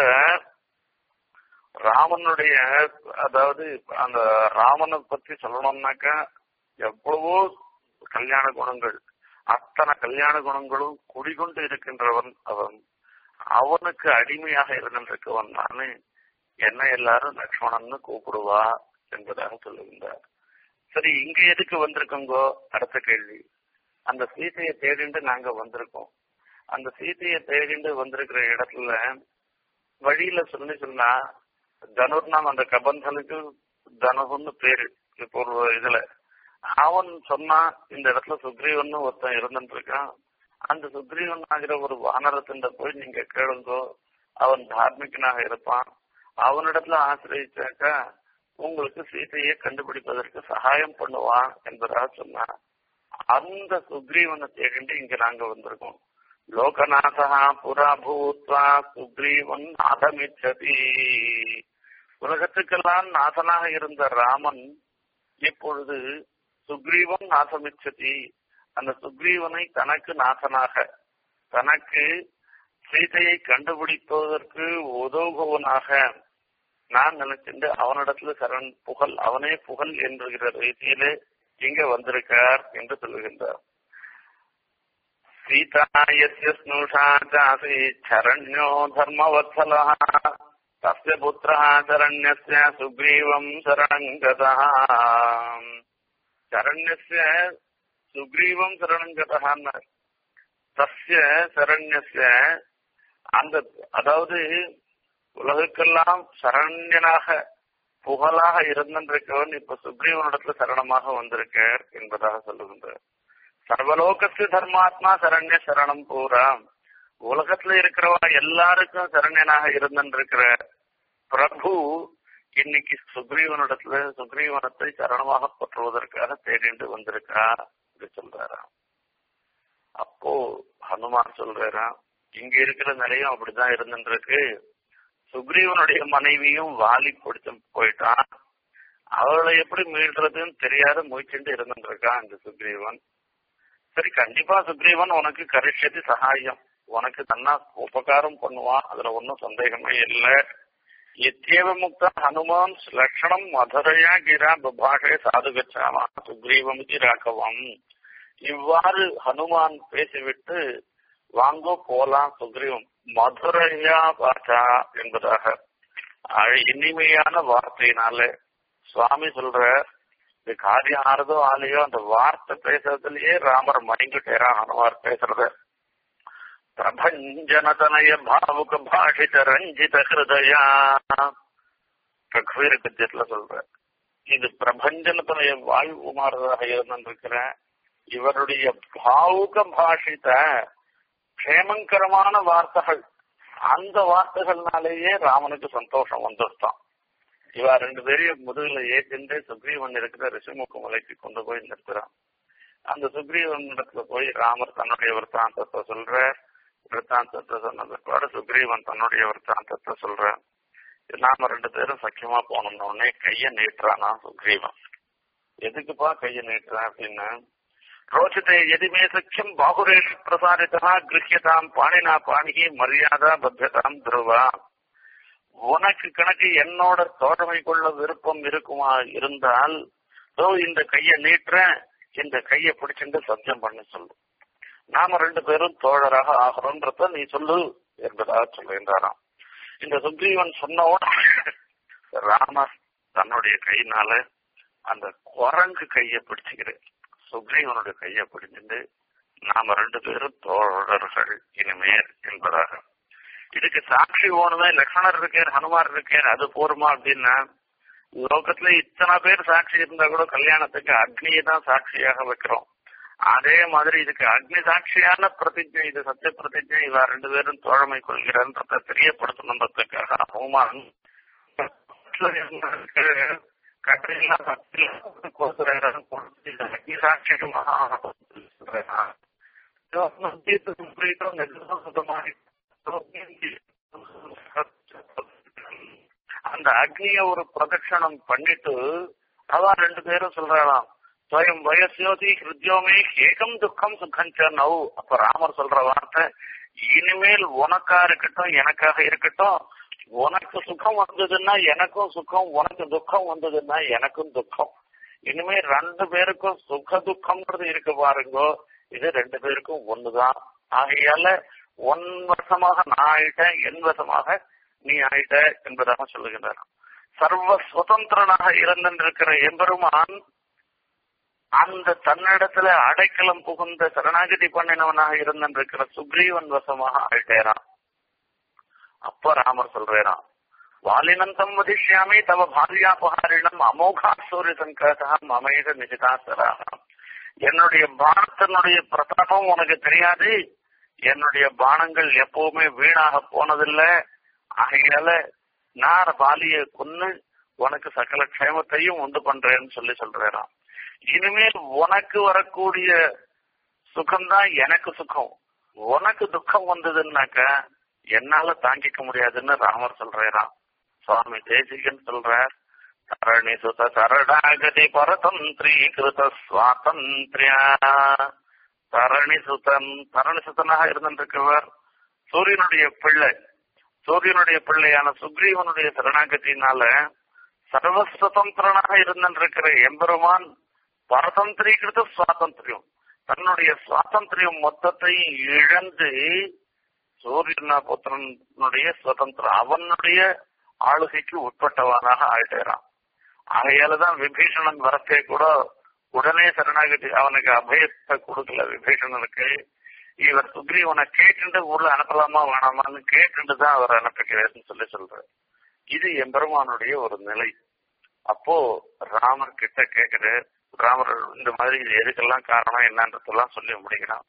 ராமனுடைய அதாவது அந்த ராமனை பத்தி சொல்லணும்னாக்கா எவ்வளவோ கல்யாண குணங்கள் அத்தனை கல்யாண குணங்களும் குடிகொண்டு இருக்கின்றவன் அவன் அவனுக்கு அடிமையாக இருந்திருக்கவன் நானு என்ன எல்லாரும் லக்ஷ்மணன்னு கூப்பிடுவா என்பதாக சொல்லுகின்றார் சரி இங்க எதுக்கு வந்திருக்கோங்கோ அடுத்த கேள்வி அந்த சீதையை தேடிண்டு நாங்க வந்திருக்கோம் அந்த சீதையை தேடிண்டு வந்திருக்கிற இடத்துல வழியில சொல்லி சொன்னா தனுர்னாம் அந்த கபந்தனுக்கு தனுகுன்னு பேரு இப்போ ஒரு இதுல அவன் சொன்னா இந்த இடத்துல சுக்ரீவன் ஒருத்தன் இருந்துட்டு இருக்கான் அந்த சுக்ரீவன் ஆகிற ஒரு வானரத்தின் போய் நீங்க கேளுங்கோ அவன் தார்மிகனாக இருப்பான் அவனிடத்துல ஆசிரியிச்சாக்கா உங்களுக்கு சீதையை கண்டுபிடிப்பதற்கு சகாயம் பண்ணுவான் என்பதாக சொன்னான் அந்த சுக்ரீவனை தேடிண்டு இங்க நாங்க வந்திருக்கோம் லோகநாதா புறா பூத்வா சுக்ரீவன் நாதமிச்சதி உலகத்துக்கெல்லாம் நாதனாக இருந்த ராமன் இப்பொழுது சுக்ரீவன் நாசமிச்சதி அந்த சுக்ரீவனை தனக்கு நாசனாக தனக்கு சீதையை கண்டுபிடிப்பதற்கு உதவுபவனாக நான் நினைச்சிட்டு அவனிடத்துல சரண் புகழ் அவனே புகழ் என்கிற ரீதியிலே இங்க வந்திருக்கார் என்று சொல்லுகின்றார் சீதாயஸ்ய ஸ்னூஷா சாசி சரண்யோ தர்மவத்சலः தஸ்ய புத்திரः சரண்யஸ்ய சுக்ரீவம் சரணங்கதः சரண்யஸ்ய சுக்ரீவம் சரணங்கதः தஸ்ய சரண்யஸ்ய அந்த அதாவது உலகுக்கெல்லாம் சரண்யனாக புகழாக இருந்திருக்கவன் இப்ப சுக்ரீவனிடத்துல சரணமாக வந்திருக்கார் என்பதாக சொல்லுகின்றார் சர்வலோகத்து தர்மாத்மா சரண்ய சரணம் பூராம் உலகத்துல இருக்கிறவா எல்லாருக்கும் சரண்யனாக இருந்திருக்கிற பிரபு இன்னைக்கு சுக்ரீவனிடத்துல சுக்ரீவனத்தை சரணமாக பற்றுவதற்காக தேடிண்டு வந்திருக்கா என்று சொல்றாராம் அப்போ ஹனுமான் சொல்றாராம் இங்க இருக்கிற நிலையும் அப்படிதான் இருந்துருக்கு சுக்ரீவனுடைய மனைவியும் வாலி பிடிச்சு போயிட்டான் அவளை எப்படி மீள்றதுன்னு தெரியாத முயற்சிட்டு இருந்துருக்கான் இந்த சுக்ரீவன் சரி கண்டிப்பா சுக்ரீவன் உனக்கு கரிஷத்து சகாயம் உனக்கு தன்னா உபகாரம் பண்ணுவான் அதுல ஒன்னும் சந்தேகமே இல்லை எத்தேவ முக்த ஹனுமான் லட்சணம் மதுரையா கிரா பபாஷே சாதுகச்சாமா சுக்ரீவம் ராகவம் இவ்வாறு ஹனுமான் பேசிவிட்டு வாங்கோ போலாம் சுக்ரீவம் மதுரையா பாஷா என்பதாக இனிமையான வார்த்தையினால சுவாமி சொல்ற இது காரியம் ஆறதோ ஆலையோ அந்த வார்த்தை பேசுறதுலயே ராமர் மயங்கிட்டேரா ஹனுமார் பேசுறத பிரபஞ்சனதனய பாவுக பாஷித ரஞ்சித ஹிருதயா ரகுவீர கத்தியத்துல சொல்ற இது பிரபஞ்சனத்தனைய வாழ்வு மாறுறதாக இருந்திருக்கிற இவருடைய பாவுக பாஷித க்ஷேமங்கரமான வார்த்தைகள் அந்த வார்த்தைகள்னாலேயே ராமனுக்கு சந்தோஷம் வந்துட்டான் இவா ரெண்டு பேரையும் முதுகுல ஏற்றிண்டு சுக்ரீவன் இருக்கிற ரிஷிமுக மலைக்கு கொண்டு போய் நிறுத்துறான் அந்த சுக்ரீவன் இடத்துல போய் ராமர் தன்னுடைய விற்த்தாந்தத்தை சொல்ற விற்த்தாந்தத்தை சொன்ன பிற்பாடு சுக்ரீவன் தன்னுடைய விற்த்தாந்தத்தை சொல்ற நாம ரெண்டு பேரும் சக்கியமா போனோம்ன உடனே கைய நீட்டுறானா சுக்ரீவன் எதுக்குப்பா கைய நீட்டுறான் அப்படின்னா ரோச்சத்தை எதுமே சக்கியம் பாகுரேஷ் பிரசாரிதா கிரகியதாம் பாணினா பாணிகி மரியாதா பத்தியதாம் துருவா உனக்கு கணக்கு என்னோட தோழமை கொள்ள விருப்பம் இருக்குமா இருந்தால் ஓ இந்த கைய நீட்டுற இந்த கைய பிடிச்சிட்டு சத்தியம் பண்ண சொல்லு நாம ரெண்டு பேரும் தோழராக ஆகிறோன்றத நீ சொல்லு என்பதாக சொல்லுகின்றாராம் இந்த சுக்ரீவன் சொன்ன ராமர் தன்னுடைய கையினால அந்த குரங்கு கைய பிடிச்சுக்கிறேன் சுக்ரீவனுடைய கைய பிடிச்சிட்டு நாம ரெண்டு பேரும் தோழர்கள் இனிமேல் என்பதாக இதுக்கு சாட்சி ஓணுமே லக்ஷ்மணர் இருக்கார் ஹனுமார் இருக்கார் அது போருமா அப்படின்னா லோகத்துல இத்தனை பேர் சாட்சி இருந்தா கூட கல்யாணத்துக்கு அக்னியை தான் சாட்சியாக வைக்கிறோம் அதே மாதிரி இதுக்கு அக்னி சாட்சியான பிரதிஜை இது சத்திய பிரதிஜை இவ ரெண்டு பேரும் தோழமை கொள்கிறன்றத தெரியப்படுத்தணுன்றதுக்காக ஹனுமான் கட்டையெல்லாம் அக்னி சாட்சியமாக அந்த அக்னிய ஒரு பிரதட்சணம் பண்ணிட்டு அவ ரெண்டு பேரும் சொல்றாளாம் ஸ்வயம் வயசியோதி ஹிருத்யோமே ஏகம் துக்கம் சுகம் நவ் அப்ப ராமர் சொல்ற வார்த்தை இனிமேல் உனக்கா இருக்கட்டும் எனக்காக இருக்கட்டும் உனக்கு சுகம் வந்ததுன்னா எனக்கும் சுகம் உனக்கு துக்கம் வந்ததுன்னா எனக்கும் துக்கம் இனிமே ரெண்டு பேருக்கும் சுக துக்கம்ன்றது இருக்கு பாருங்கோ இது ரெண்டு பேருக்கும் ஒண்ணுதான் ஆகையால ஒன் வருஷமாக நான் ஆயிட்டேன் என் வசமாக நீ ஆயிட்ட என்பதாக சொல்லுகின்றார் சர்வ சுதந்திரனாக இருந்திருக்கிற எம்பெருமான் அந்த தன்னிடத்துல அடைக்கலம் புகுந்த சரணாகதி பண்ணினவனாக இருந்திருக்கிற சுக்ரீவன் வசமாக ஆயிட்டேரான் அப்ப ராமர் சொல்றாராம் வாலினந்தம் வதிஷ்யாமி தவ பாரியாபகாரிடம் அமோகா சூரிய சங்கரம் அமேக நிஜிதாசராக என்னுடைய பானத்தினுடைய பிரதாபம் உனக்கு தெரியாது என்னுடைய பானங்கள் எப்பவுமே வீணாக போனதில்லை ஆகையால நான் பாலிய கொன்னு உனக்கு சகல க்ஷேமத்தையும் உண்டு பண்றேன்னு சொல்லி சொல்றாராம் இனிமேல் உனக்கு வரக்கூடிய சுகம்தான் எனக்கு சுகம் உனக்கு துக்கம் வந்ததுன்னாக்க என்னால தாங்கிக்க முடியாதுன்னு ராமர் சொல்றாராம் சுவாமி தேசிகன் சொல்றார் தரணி சுத சரணாகதி பரதந்திரி கிருத சுவாதந்திரியா தரணி சுதன் தரணி சுதனாக இருந்திருக்கிறவர் சூரியனுடைய பிள்ளை சூரியனுடைய பிள்ளையான சுக்ரீவனுடைய சரணாகத்தினால சர்வ சுதந்திரனாக இருந்திருக்கிற எம்பெருமான் பரதந்திரீகிருத சுவாதந்திரியம் தன்னுடைய சுவாதந்திரியம் மொத்தத்தையும் இழந்து சூரியனா புத்திரனுடைய சுதந்திரம் அவனுடைய ஆளுகைக்கு உட்பட்டவனாக ஆயிட்டாரான் ஆகையாலதான் விபீஷணன் வரத்தே கூட உடனே சரணாகதி அவனுக்கு அபயத்தை கொடுக்கல விபீஷணனுக்கு இவர் சுக்ரீவனை கேட்டுட்டு ஊர்ல அனுப்பலாமா வேணாமான்னு கேட்டுட்டு தான் அவர் அனுப்புகிறார்னு சொல்லி சொல்றாரு இது எம்பெருமானுடைய ஒரு நிலை அப்போ ராமர் கிட்ட கேக்குற ராமர் இந்த மாதிரி இது எதுக்கெல்லாம் காரணம் என்னன்றதெல்லாம் சொல்லி முடிக்கிறான்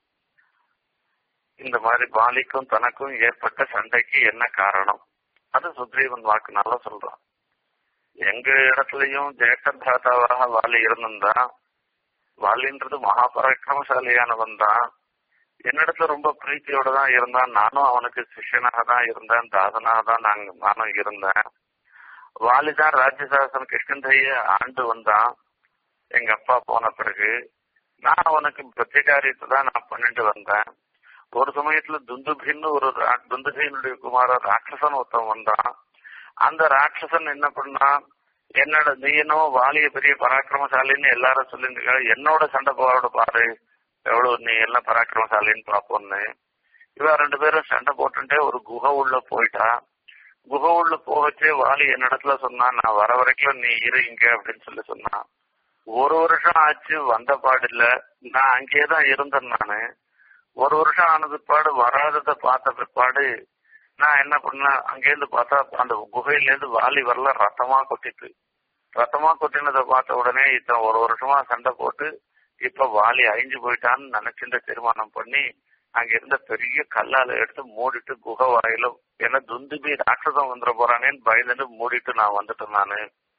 இந்த மாதிரி பாலிக்கும் தனக்கும் ஏற்பட்ட சண்டைக்கு என்ன காரணம் அது சுக்ரீவன் வாக்குனால சொல்றான் எங்க இடத்துலயும் ஜேஷ்ட பிராதாவாக வாலி இருந்திருந்தான் வாலின்றது மகாபராக்கிரமசாலியானவன் தான் என்னிடத்துல ரொம்ப பிரீத்தியோட தான் இருந்தான் நானும் அவனுக்கு சிஷ்யனாக தான் இருந்தேன் தாசனாக தான் நாங்க நானும் இருந்தேன் வாலிதான் ராஜ்யசாசன் கிருஷ்ணந்தைய ஆண்டு வந்தான் எங்க அப்பா போன பிறகு நான் அவனுக்கு பிரத்யேகாரியத்தை தான் நான் பண்ணிட்டு வந்தேன் ஒரு சமயத்துல துந்துபின்னு ஒரு துந்துபினுடைய குமார ராட்சசன் ஒருத்தன் வந்தான் அந்த ராட்சசன் என்ன பண்ணான் என்னோட நீ என்னவோ வாலிய பெரிய பராக்கிரமசாலின்னு எல்லாரும் சொல்லிட்டு என்னோட சண்டை போரோட பாரு எவ்வளவு நீ எல்லாம் பராக்கிரமசாலின்னு பாப்போம்னு இவ ரெண்டு பேரும் சண்டை போட்டுட்டே ஒரு குகை உள்ள போயிட்டா குகை உள்ள போகச்சே வாலி என்னிடத்துல சொன்னான் நான் வர வரைக்கும் நீ இரு இங்க அப்படின்னு சொல்லி சொன்னான் ஒரு வருஷம் ஆச்சு வந்த பாடு இல்ல நான் அங்கேயே தான் இருந்தேன் நானு ஒரு வருஷம் ஆன பிற்பாடு வராததை பார்த்த பிற்பாடு நான் என்ன பண்ணேன் அங்கேருந்து பார்த்தா அந்த குகையில இருந்து வாலி வரல ரத்தமா கொட்டிட்டு ரத்தமா கொட்டினதை பார்த்த உடனே இத்தனை ஒரு வருஷமா சண்டை போட்டு இப்ப வாலி அழிஞ்சு போயிட்டான்னு நினைச்சிருந்த தீர்மானம் பண்ணி அங்க இருந்த பெரிய கல்லால எடுத்து மூடிட்டு குகை வாயில ஏன்னா துந்துபி ராட்சசம் வந்துட போறானேன்னு பயந்துட்டு மூடிட்டு நான் வந்துட்டேன் நானு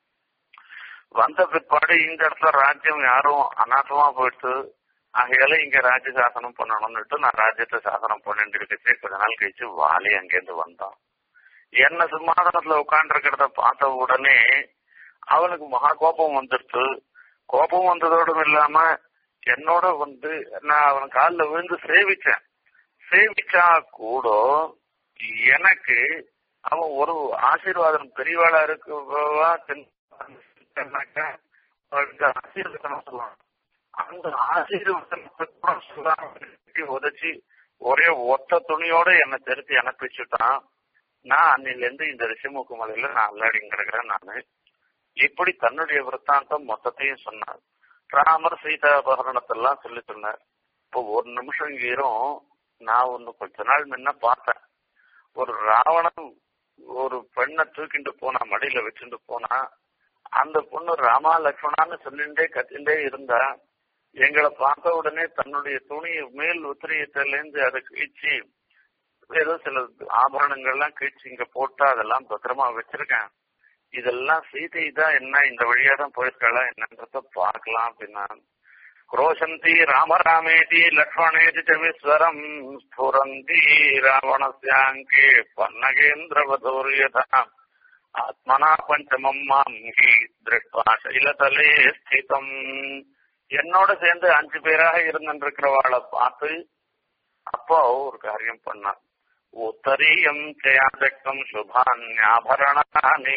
வந்த பிற்பாடு இந்த இடத்துல ராஜ்யம் யாரும் அநாசமா போயிட்டு ஆகையால இங்க ராஜ்ய சாசனம் பண்ணணும்னுட்டு நான் ராஜ்யத்தை சாசனம் பண்ணிட்டு இருக்கச்சு கொஞ்ச நாள் கழிச்சு வாலி அங்கேருந்து வந்தான் என்ன சிம்மாசனத்துல உட்கார்ந்து பார்த்த உடனே அவனுக்கு மகா கோபம் வந்துடுச்சு கோபம் வந்ததோடும் இல்லாம என்னோட வந்து நான் அவன் காலில் விழுந்து சேவிச்சேன் சேவிச்சா கூட எனக்கு அவன் ஒரு ஆசீர்வாதம் பெரியவாளா இருக்குவா ஆசீர்வாதம் சொல்லலாம் அந்த ஆசீர்வாதம் சொல்லாம உதச்சி ஒரே ஒத்த துணியோட என்னை திருப்பி அனுப்பிச்சுட்டான் நான் அன்னில இருந்து இந்த ரிஷிமுக்கு மலையில நான் அல்லாடி கிடக்குறேன் நானு இப்படி தன்னுடைய விற்த்தாந்தம் மொத்தத்தையும் சொன்னார் ராமர் சீதா அபகரணத்தெல்லாம் சொல்லி சொன்னார் இப்போ ஒரு நிமிஷம் ஈரும் நான் ஒன்னு கொஞ்ச நாள் முன்ன பார்த்தேன் ஒரு ராவணன் ஒரு பெண்ணை தூக்கிட்டு போனா மடியில வச்சுட்டு போனா அந்த பொண்ணு ராமா லக்ஷ்மணான்னு சொல்லிண்டே கத்திண்டே இருந்தா எங்களை பார்த்த உடனே தன்னுடைய துணி மேல் உத்திரியத்திலேருந்து அதை கிழிச்சு ஏதோ சில ஆபரணங்கள்லாம் கிழிச்சு இங்க போட்டா அதெல்லாம் பத்திரமா வச்சிருக்கேன் இதெல்லாம் சீதை தான் என்ன இந்த வழியா தான் போயிருக்காளா என்னன்றத பார்க்கலாம் அப்படின்னா क्रोशन्ति राम रामेति लक्ष्मणेति च विस्वरम् स्फुरन्ति रावणस्याङ्के पन्नगेन्द्रवधूर्यथा ஆத்மனா பஞ்சமம் மாம் ஹி திருஷ்டா சைலதலே ஸ்திதம் என்னோட சேர்ந்து அஞ்சு பேராக இருந்திருக்கிறவாளை பார்த்து அப்போ ஒரு காரியம் பண்ணான் உத்தரீயம் ஜெயாதக்கம் சுபான்யாபரணானி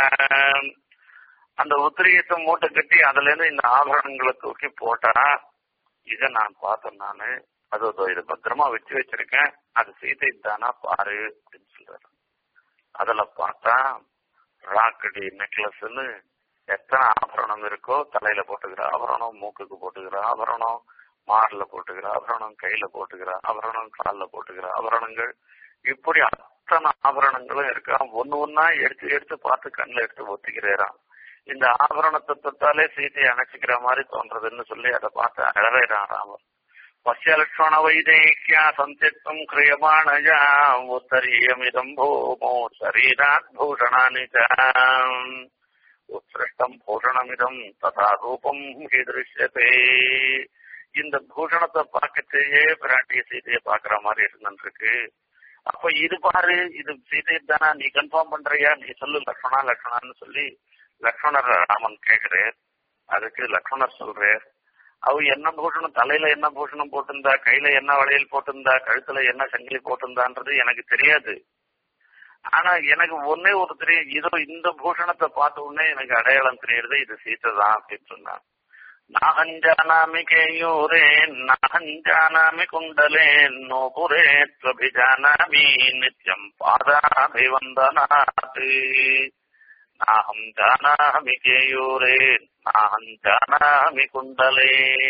அந்த உத்திரியத்தை மூட்டை கட்டி அதுல இருந்து இந்த ஆபரணங்களை தூக்கி போட்டா இத நான் பார்த்தேன் நானு அது இது பத்திரமா வச்சு வச்சிருக்கேன் அது சீதை தானா பாரு அப்படின்னு சொல்றாரு அதுல பார்த்தா ராக்கடி நெக்லஸ்ன்னு எத்தனை ஆபரணம் இருக்கோ தலையில போட்டுக்கிற ஆபரணம் மூக்குக்கு போட்டுக்கிற ஆபரணம் மார்ல போட்டுக்கிற ஆபரணம் கையில போட்டுக்கிற ஆபரணம் காலில் போட்டுக்கிற ஆபரணங்கள் இப்படி அத்தனை ஆபரணங்களும் இருக்கா ஒன்னு ஒன்னா எடுத்து எடுத்து பார்த்து கண்ணில் எடுத்து ஒத்திக்கிறேரான் இந்த ஆபரணத்தை தொட்டாலே சீதையை அணைச்சிக்கிற மாதிரி தோன்றதுன்னு சொல்லி அதை பார்த்து அழறான் ராமர் பசிய லட்சண வைதேக்கியா சந்தியத்துவம் கிரியமானயா உத்தரியமிதம் பூமோ சரீராத் பூஷணானி உத்ருஷ்டம் பூஷணமிதம் ததா ரூபம் திருஷ்யத்தே இந்த பூஷணத்தை பார்க்கச்சேயே பிராட்டிய சீதையை பாக்குற மாதிரி இருந்துருக்கு அப்ப இது பாரு இது சீதை தானா நீ கன்ஃபார்ம் பண்றியா நீ சொல்லு லக்ஷ்மணா லக்ஷ்மணான்னு சொல்லி லக்ஷ்மணர் ராமன் கேக்குறார் அதுக்கு லக்ஷ்மணர் சொல்றார் அவ என்ன பூஷணம் தலையில என்ன பூஷணம் போட்டிருந்தா கையில என்ன வளையல் போட்டிருந்தா கழுத்துல என்ன சங்கிலி போட்டிருந்தான்றது எனக்கு தெரியாது ஆனா எனக்கு ஒன்னே ஒரு தெரியும் இதோ இந்த பூஷணத்தை பார்த்த உடனே எனக்கு அடையாளம் தெரியுது இது சீத்தை தான் அப்படின்னு சொன்னான் நாஹஞ்சானாமி கேயூரே நாஹஞ்சானாமி குண்டலே நோபுரே त्वभिजानामि நித்யம் பாதாபிவந்தனாத் நாஹம் ஜானாமி கேயூரே நாஹம் ஜானாமி குண்டலே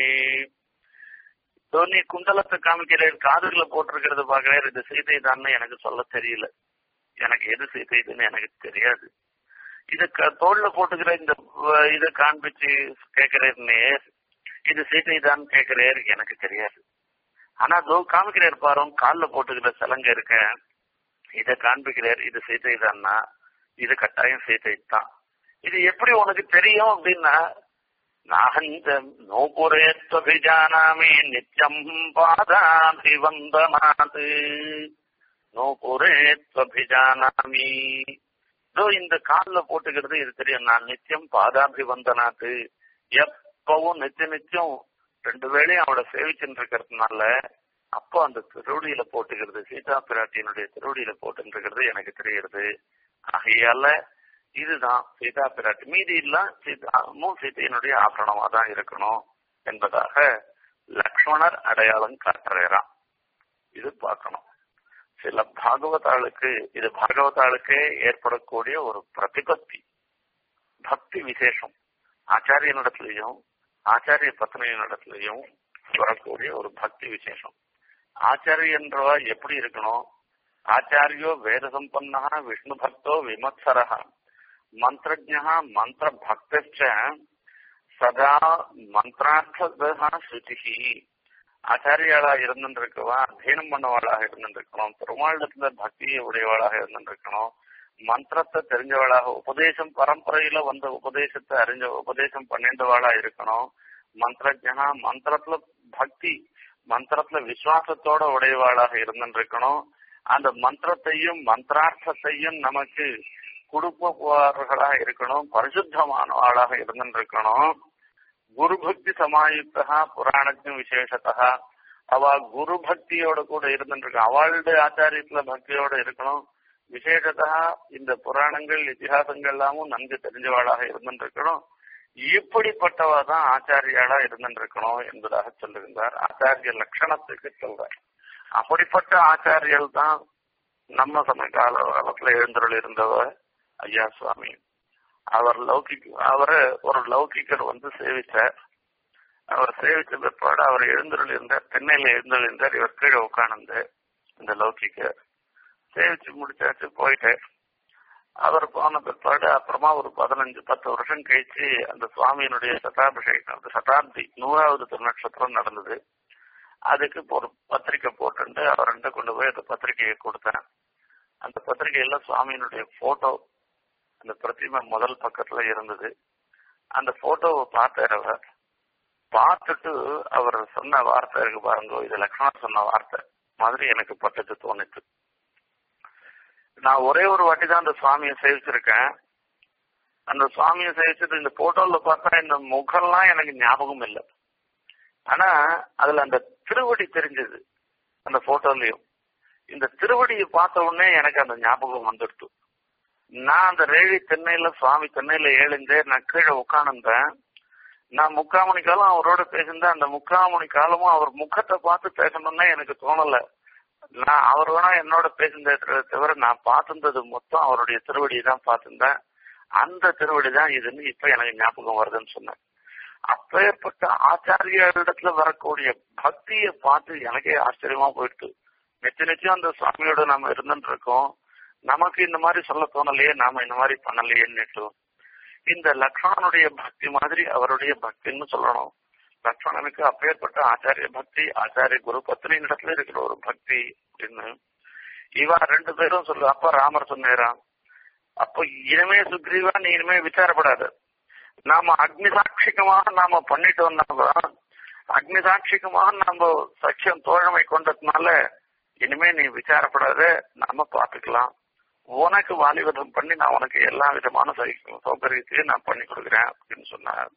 நீ குண்டலத்தை காமிக்கிறேன் காதுகளை போட்டிருக்கிறது பாக்குறேன் இது சீதை தான் எனக்கு சொல்ல தெரியல எனக்கு எது சீதைதுன்னு எனக்கு தெரியாது இது தோல்ல போட்டுக்கிற இந்த இதை காண்பிச்சு கேட்கிறேன்னு இது சீதை தான் கேட்கிறேன் எனக்கு தெரியாது ஆனா தோ காமிக்கிறார் பாரும் காலில் போட்டுக்கிற சலங்க இருக்க இதை காண்பிக்கிறார் இது சீதை தான்னா இது கட்டாயம் சீதை தான் இது எப்படி உனக்கு தெரியும் அப்படின்னா நாகந்த நோபுரேத்வபிஜானாமி நித்யம் பாதாபிவந்தனாது நோபுரேத்வபிஜானாமி இதோ இந்த காலில் போட்டுக்கிறது இது தெரியும் நான் நித்தியம் பாதாபிவந்தனாத்து எப்பவும் நித்திய நித்தியம் ரெண்டு வேளையும் அவளை சேவிச்சுட்டு இருக்கிறதுனால அப்போ அந்த திருவடியில போட்டுக்கிறது சீதா பிராட்டியினுடைய திருவடியில போட்டுருக்கிறது எனக்கு தெரியுது ஆகையால இதுதான் சீதா பிராட்டி மீதி எல்லாம் சீதாமும் சீதையினுடைய ஆபரணமா தான் இருக்கணும் என்பதாக லக்ஷ்மணர் அடையாளம் காட்டுறாராம் இது பார்க்கணும் சில பாகவதாளுக்கு இது பாகவதாளுக்கே ஏற்படக்கூடிய ஒரு பிரதிபத்தி பக்தி விசேஷம் ஆச்சாரியனிடத்திலையும் ஆச்சாரிய பத்னியினிடத்திலையும் வரக்கூடிய ஒரு பக்தி விசேஷம் ஆச்சாரியன்றவா எப்படி இருக்கணும் ஆச்சாரியோ வேத சம்பன்னா விஷ்ணு பக்தோ விமத்சரா மந்திரஜா மந்திர பக்தச்ச சதா மந்திரார்த்தா சுச்சி ஆச்சாரியாளா இருந்துருக்கவா அத்தியனம் பண்ணவாளாக இருந்துருக்கணும் பெருமாளிடத்துல பக்தியை உடையவாளாக இருந்துருக்கணும் மந்திரத்தை தெரிஞ்சவளாக உபதேசம் பரம்பரையில வந்த உபதேசத்தை அறிஞ்ச உபதேசம் பண்ணின்றவாளா இருக்கணும் மந்திரஜனா மந்திரத்துல பக்தி மந்திரத்துல விசுவாசத்தோட உடையவாளாக இருந்துருக்கணும் அந்த மந்திரத்தையும் மந்திரார்த்தத்தையும் நமக்கு கொடுப்பவர்களாக இருக்கணும் பரிசுத்தமான ஆளாக இருந்திருக்கணும் குரு பக்தி சமாயுக்தா புராணத்தின் விசேஷத்தா அவ குரு பக்தியோட கூட இருந்துருக்கு அவளுடைய ஆச்சாரியத்துல பக்தியோட இருக்கணும் விசேஷத்தா இந்த புராணங்கள் இத்திஹாசங்கள் எல்லாமும் நன்கு தெரிஞ்சவாளாக இருந்திருக்கணும் இப்படிப்பட்டவ தான் ஆச்சாரியாளா இருந்திருக்கணும் என்பதாக சொல்லுகின்றார் ஆச்சாரிய லட்சணத்துக்கு சொல்றார் அப்படிப்பட்ட ஆச்சாரியல் தான் நம்ம சமகால காலத்துல எழுந்தருள் இருந்தவர் ஐயா சுவாமி அவர் லௌகிக் அவரு ஒரு லௌகிக்கர் வந்து சேவிச்சார் அவர் சேவிச்ச பிற்பாடு அவர் எழுந்தருள் இருந்தார் தென்னையில எழுந்தருள் இருந்தார் இவர் கீழே உட்கார்ந்து இந்த லௌகிக்கர் சேவிச்சு முடிச்சாச்சு போயிட்டு அவர் போன பிற்பாடு அப்புறமா ஒரு பதினஞ்சு பத்து வருஷம் கழிச்சு அந்த சுவாமியினுடைய சதாபிஷேகம் அந்த சதாப்தி நூறாவது திருநட்சத்திரம் நடந்தது அதுக்கு ஒரு பத்திரிக்கை போட்டு அவர்கிட்ட கொண்டு போய் அந்த பத்திரிகையை கொடுத்தேன் அந்த பத்திரிகையில சுவாமியினுடைய போட்டோ அந்த பிரதிமை முதல் பக்கத்துல இருந்தது அந்த போட்டோவை பார்த்தார் அவர் பார்த்துட்டு அவர் சொன்ன வார்த்தை இருக்கு பாருங்க இது லக்ஷ்மணன் சொன்ன வார்த்தை மாதிரி எனக்கு பட்டது தோணுச்சு நான் ஒரே ஒரு வாட்டி தான் அந்த சுவாமியை சேவிச்சிருக்கேன் அந்த சுவாமியை சேவிச்சது இந்த போட்டோல பார்த்தா இந்த முகம்லாம் எனக்கு ஞாபகம் இல்லை ஆனா அதுல அந்த திருவடி தெரிஞ்சது அந்த போட்டோலயும் இந்த திருவடியை பார்த்த உடனே எனக்கு அந்த ஞாபகம் வந்துடுது நான் அந்த ரேழி தென்னையில சுவாமி தென்னையில ஏழுந்தே நான் கீழே உட்காந்துருந்தேன் நான் முக்கால் மணி காலம் அவரோட பேசியிருந்தேன் அந்த முக்கால் மணி காலமும் அவர் முகத்தை பார்த்து பேசணும்னே எனக்கு தோணல நான் அவர் வேணா என்னோட பேசினதை தவிர நான் பார்த்திருந்தது மொத்தம் அவருடைய திருவடியை தான் பார்த்திருந்தேன் அந்த திருவடி தான் இதுன்னு இப்ப எனக்கு ஞாபகம் வருதுன்னு சொன்னேன் அப்பேற்பட்ட ஆச்சாரியரிடத்துல வரக்கூடிய பக்தியை பார்த்து எனக்கே ஆச்சரியமா போயிடுது நிச்சய நிச்சயம் அந்த சுவாமியோட நாம இருந்துட்டு இருக்கோம் நமக்கு இந்த மாதிரி சொல்ல தோணலையே நாம இந்த மாதிரி பண்ணலையேன்னு இந்த லக்ஷ்மணனுடைய பக்தி மாதிரி அவருடைய பக்தின்னு சொல்லணும் லக்ஷ்மணனுக்கு அப்பேற்பட்ட ஆச்சாரிய பக்தி ஆச்சாரிய குரு பத்னி இடத்துல இருக்கிற ஒரு பக்தி அப்படின்னு இவா ரெண்டு பேரும் சொல்லு அப்ப ராமர் சொன்னாராம் அப்போ இனிமே சுக்ரீவா நீ இனிமே விசாரப்படாது நாம அக்னி சாட்சிகமாக நாம பண்ணிட்டோம்னா அக்னி சாட்சிகமாக நாம சக்கியம் தோழமை கொண்டதுனால இனிமே நீ விசாரப்படாத நாம பாத்துக்கலாம் உனக்கு வாலிபதம் பண்ணி நான் உனக்கு எல்லா விதமான சௌகரியத்தையும் நான் பண்ணி கொடுக்குறேன் அப்படின்னு சொன்னார்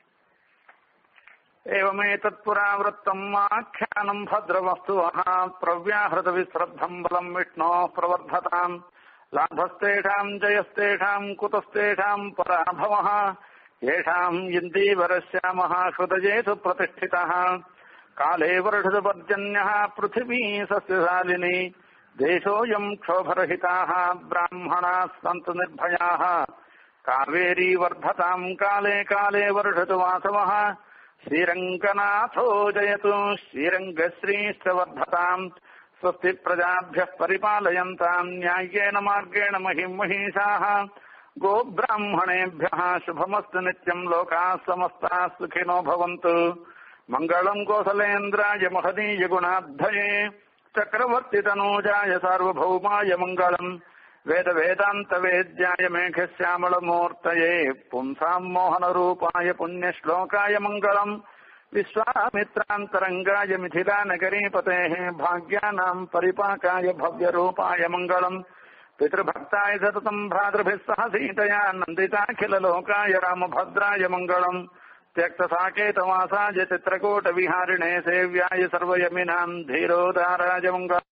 एवमेतत्पुरावृत्तम् आख्यानम् भद्रवस्तुवः प्रव्याहृतविश्रद्धम् बलम् विष्णोः प्रवर्धताम् लाभस्तेषाम् जयस्तेषाम् कुतस्तेषाम् पराभवः येषाम् इन्दीवरश्यामः हृदयेषु प्रतिष्ठितः काले वर्षदपर्जन्यः पृथिवी सस्यशालिनी देशोऽयम् क्षोभरहिताः ब्राह्मणाः सन्तु निर्भयाः कावेरी वर्धताम् काले काले वर्षतु वासवः श्रीरङ्गनाथो जयतु श्रीरङ्गश्रीश्च वर्धताम् स्वस्ति प्रजाभ्यः परिपालयन्ताम् न्याय्येन मार्गेण महिम् महिषाः गोब्राह्मणेभ्यः शुभमस्तु नित्यम् लोकाः समस्ताः सुखिनो भवन्तु मङ्गलम् कोसलेन्द्राय महदीय गुणाद्धये चक्रवर्तितनूजाय सार्वभौमाय मङ्गलम् वेद वेदान्त वेद्याय मेघश्यामलमूर्तये पुंसाम् मोहनरूपाय पुण्यश्लोकाय मङ्गलम् विश्वामित्रान्तरङ्गाय मिथिलानगरीपतेः भाग्यानाम् परिपाकाय भव्यरूपाय मङ्गलम् पितृभक्ताय सततम् भ्रातृभिः सह सीतया नन्दिताखिललोकाय रामभद्राय मङ्गलम् त्यक्तसाकेतवासाय चित्रकूटविहारिणे सेव्याय सर्वयमिनाम् धीरोदाराय मङ्गलम्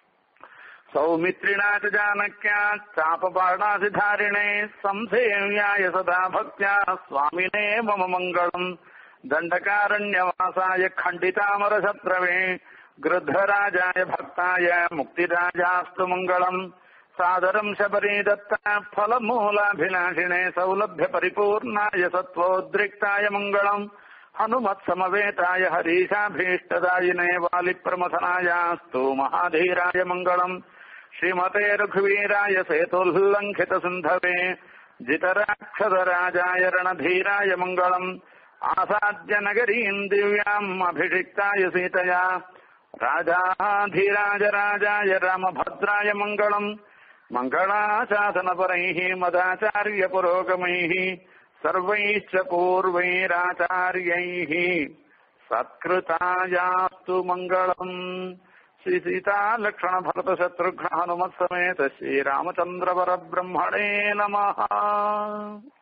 सौमित्रिणा च जानक्या चापबाणाधिधारिणे संसेव्याय सदा भक्त्या स्वामिने मम मङ्गलम् दण्डकारण्यवासाय खण्डितामरशत्रवे गृद्धराजाय भक्ताय मुक्तिराजास्तु मङ्गलम् सादरम् शबरी दत्ता फलमूलाभिलाषिणे सौलभ्यपरिपूर्णाय सत्त्वोद्रिक्ताय मङ्गलम् हनुमत्समवेताय हरीशाभीष्टदायिने वालिप्रमथनायास्तु महाधीराय मङ्गलम् श्रीमते रघुवीराय सेतुल्लङ्घितसिन्धवे जितराक्षसराजाय रणधीराय मङ्गलम् आसाद्य नगरीम् दिव्याम् अभिषिक्ताय सीतया राजाधीराज राजाय रामभद्राय मङ्गलम् मङ्गलाशासनपरैः मदाचार्यपुरोगमैः सर्वैश्च पूर्वैराचार्यैः सत्कृतायास्तु मङ्गलम् श्री सीता लक्ष्मण भरत शत्रुघ्न हनुमत समेत श्री रामचंद्र वर ब्रह्मणे नमः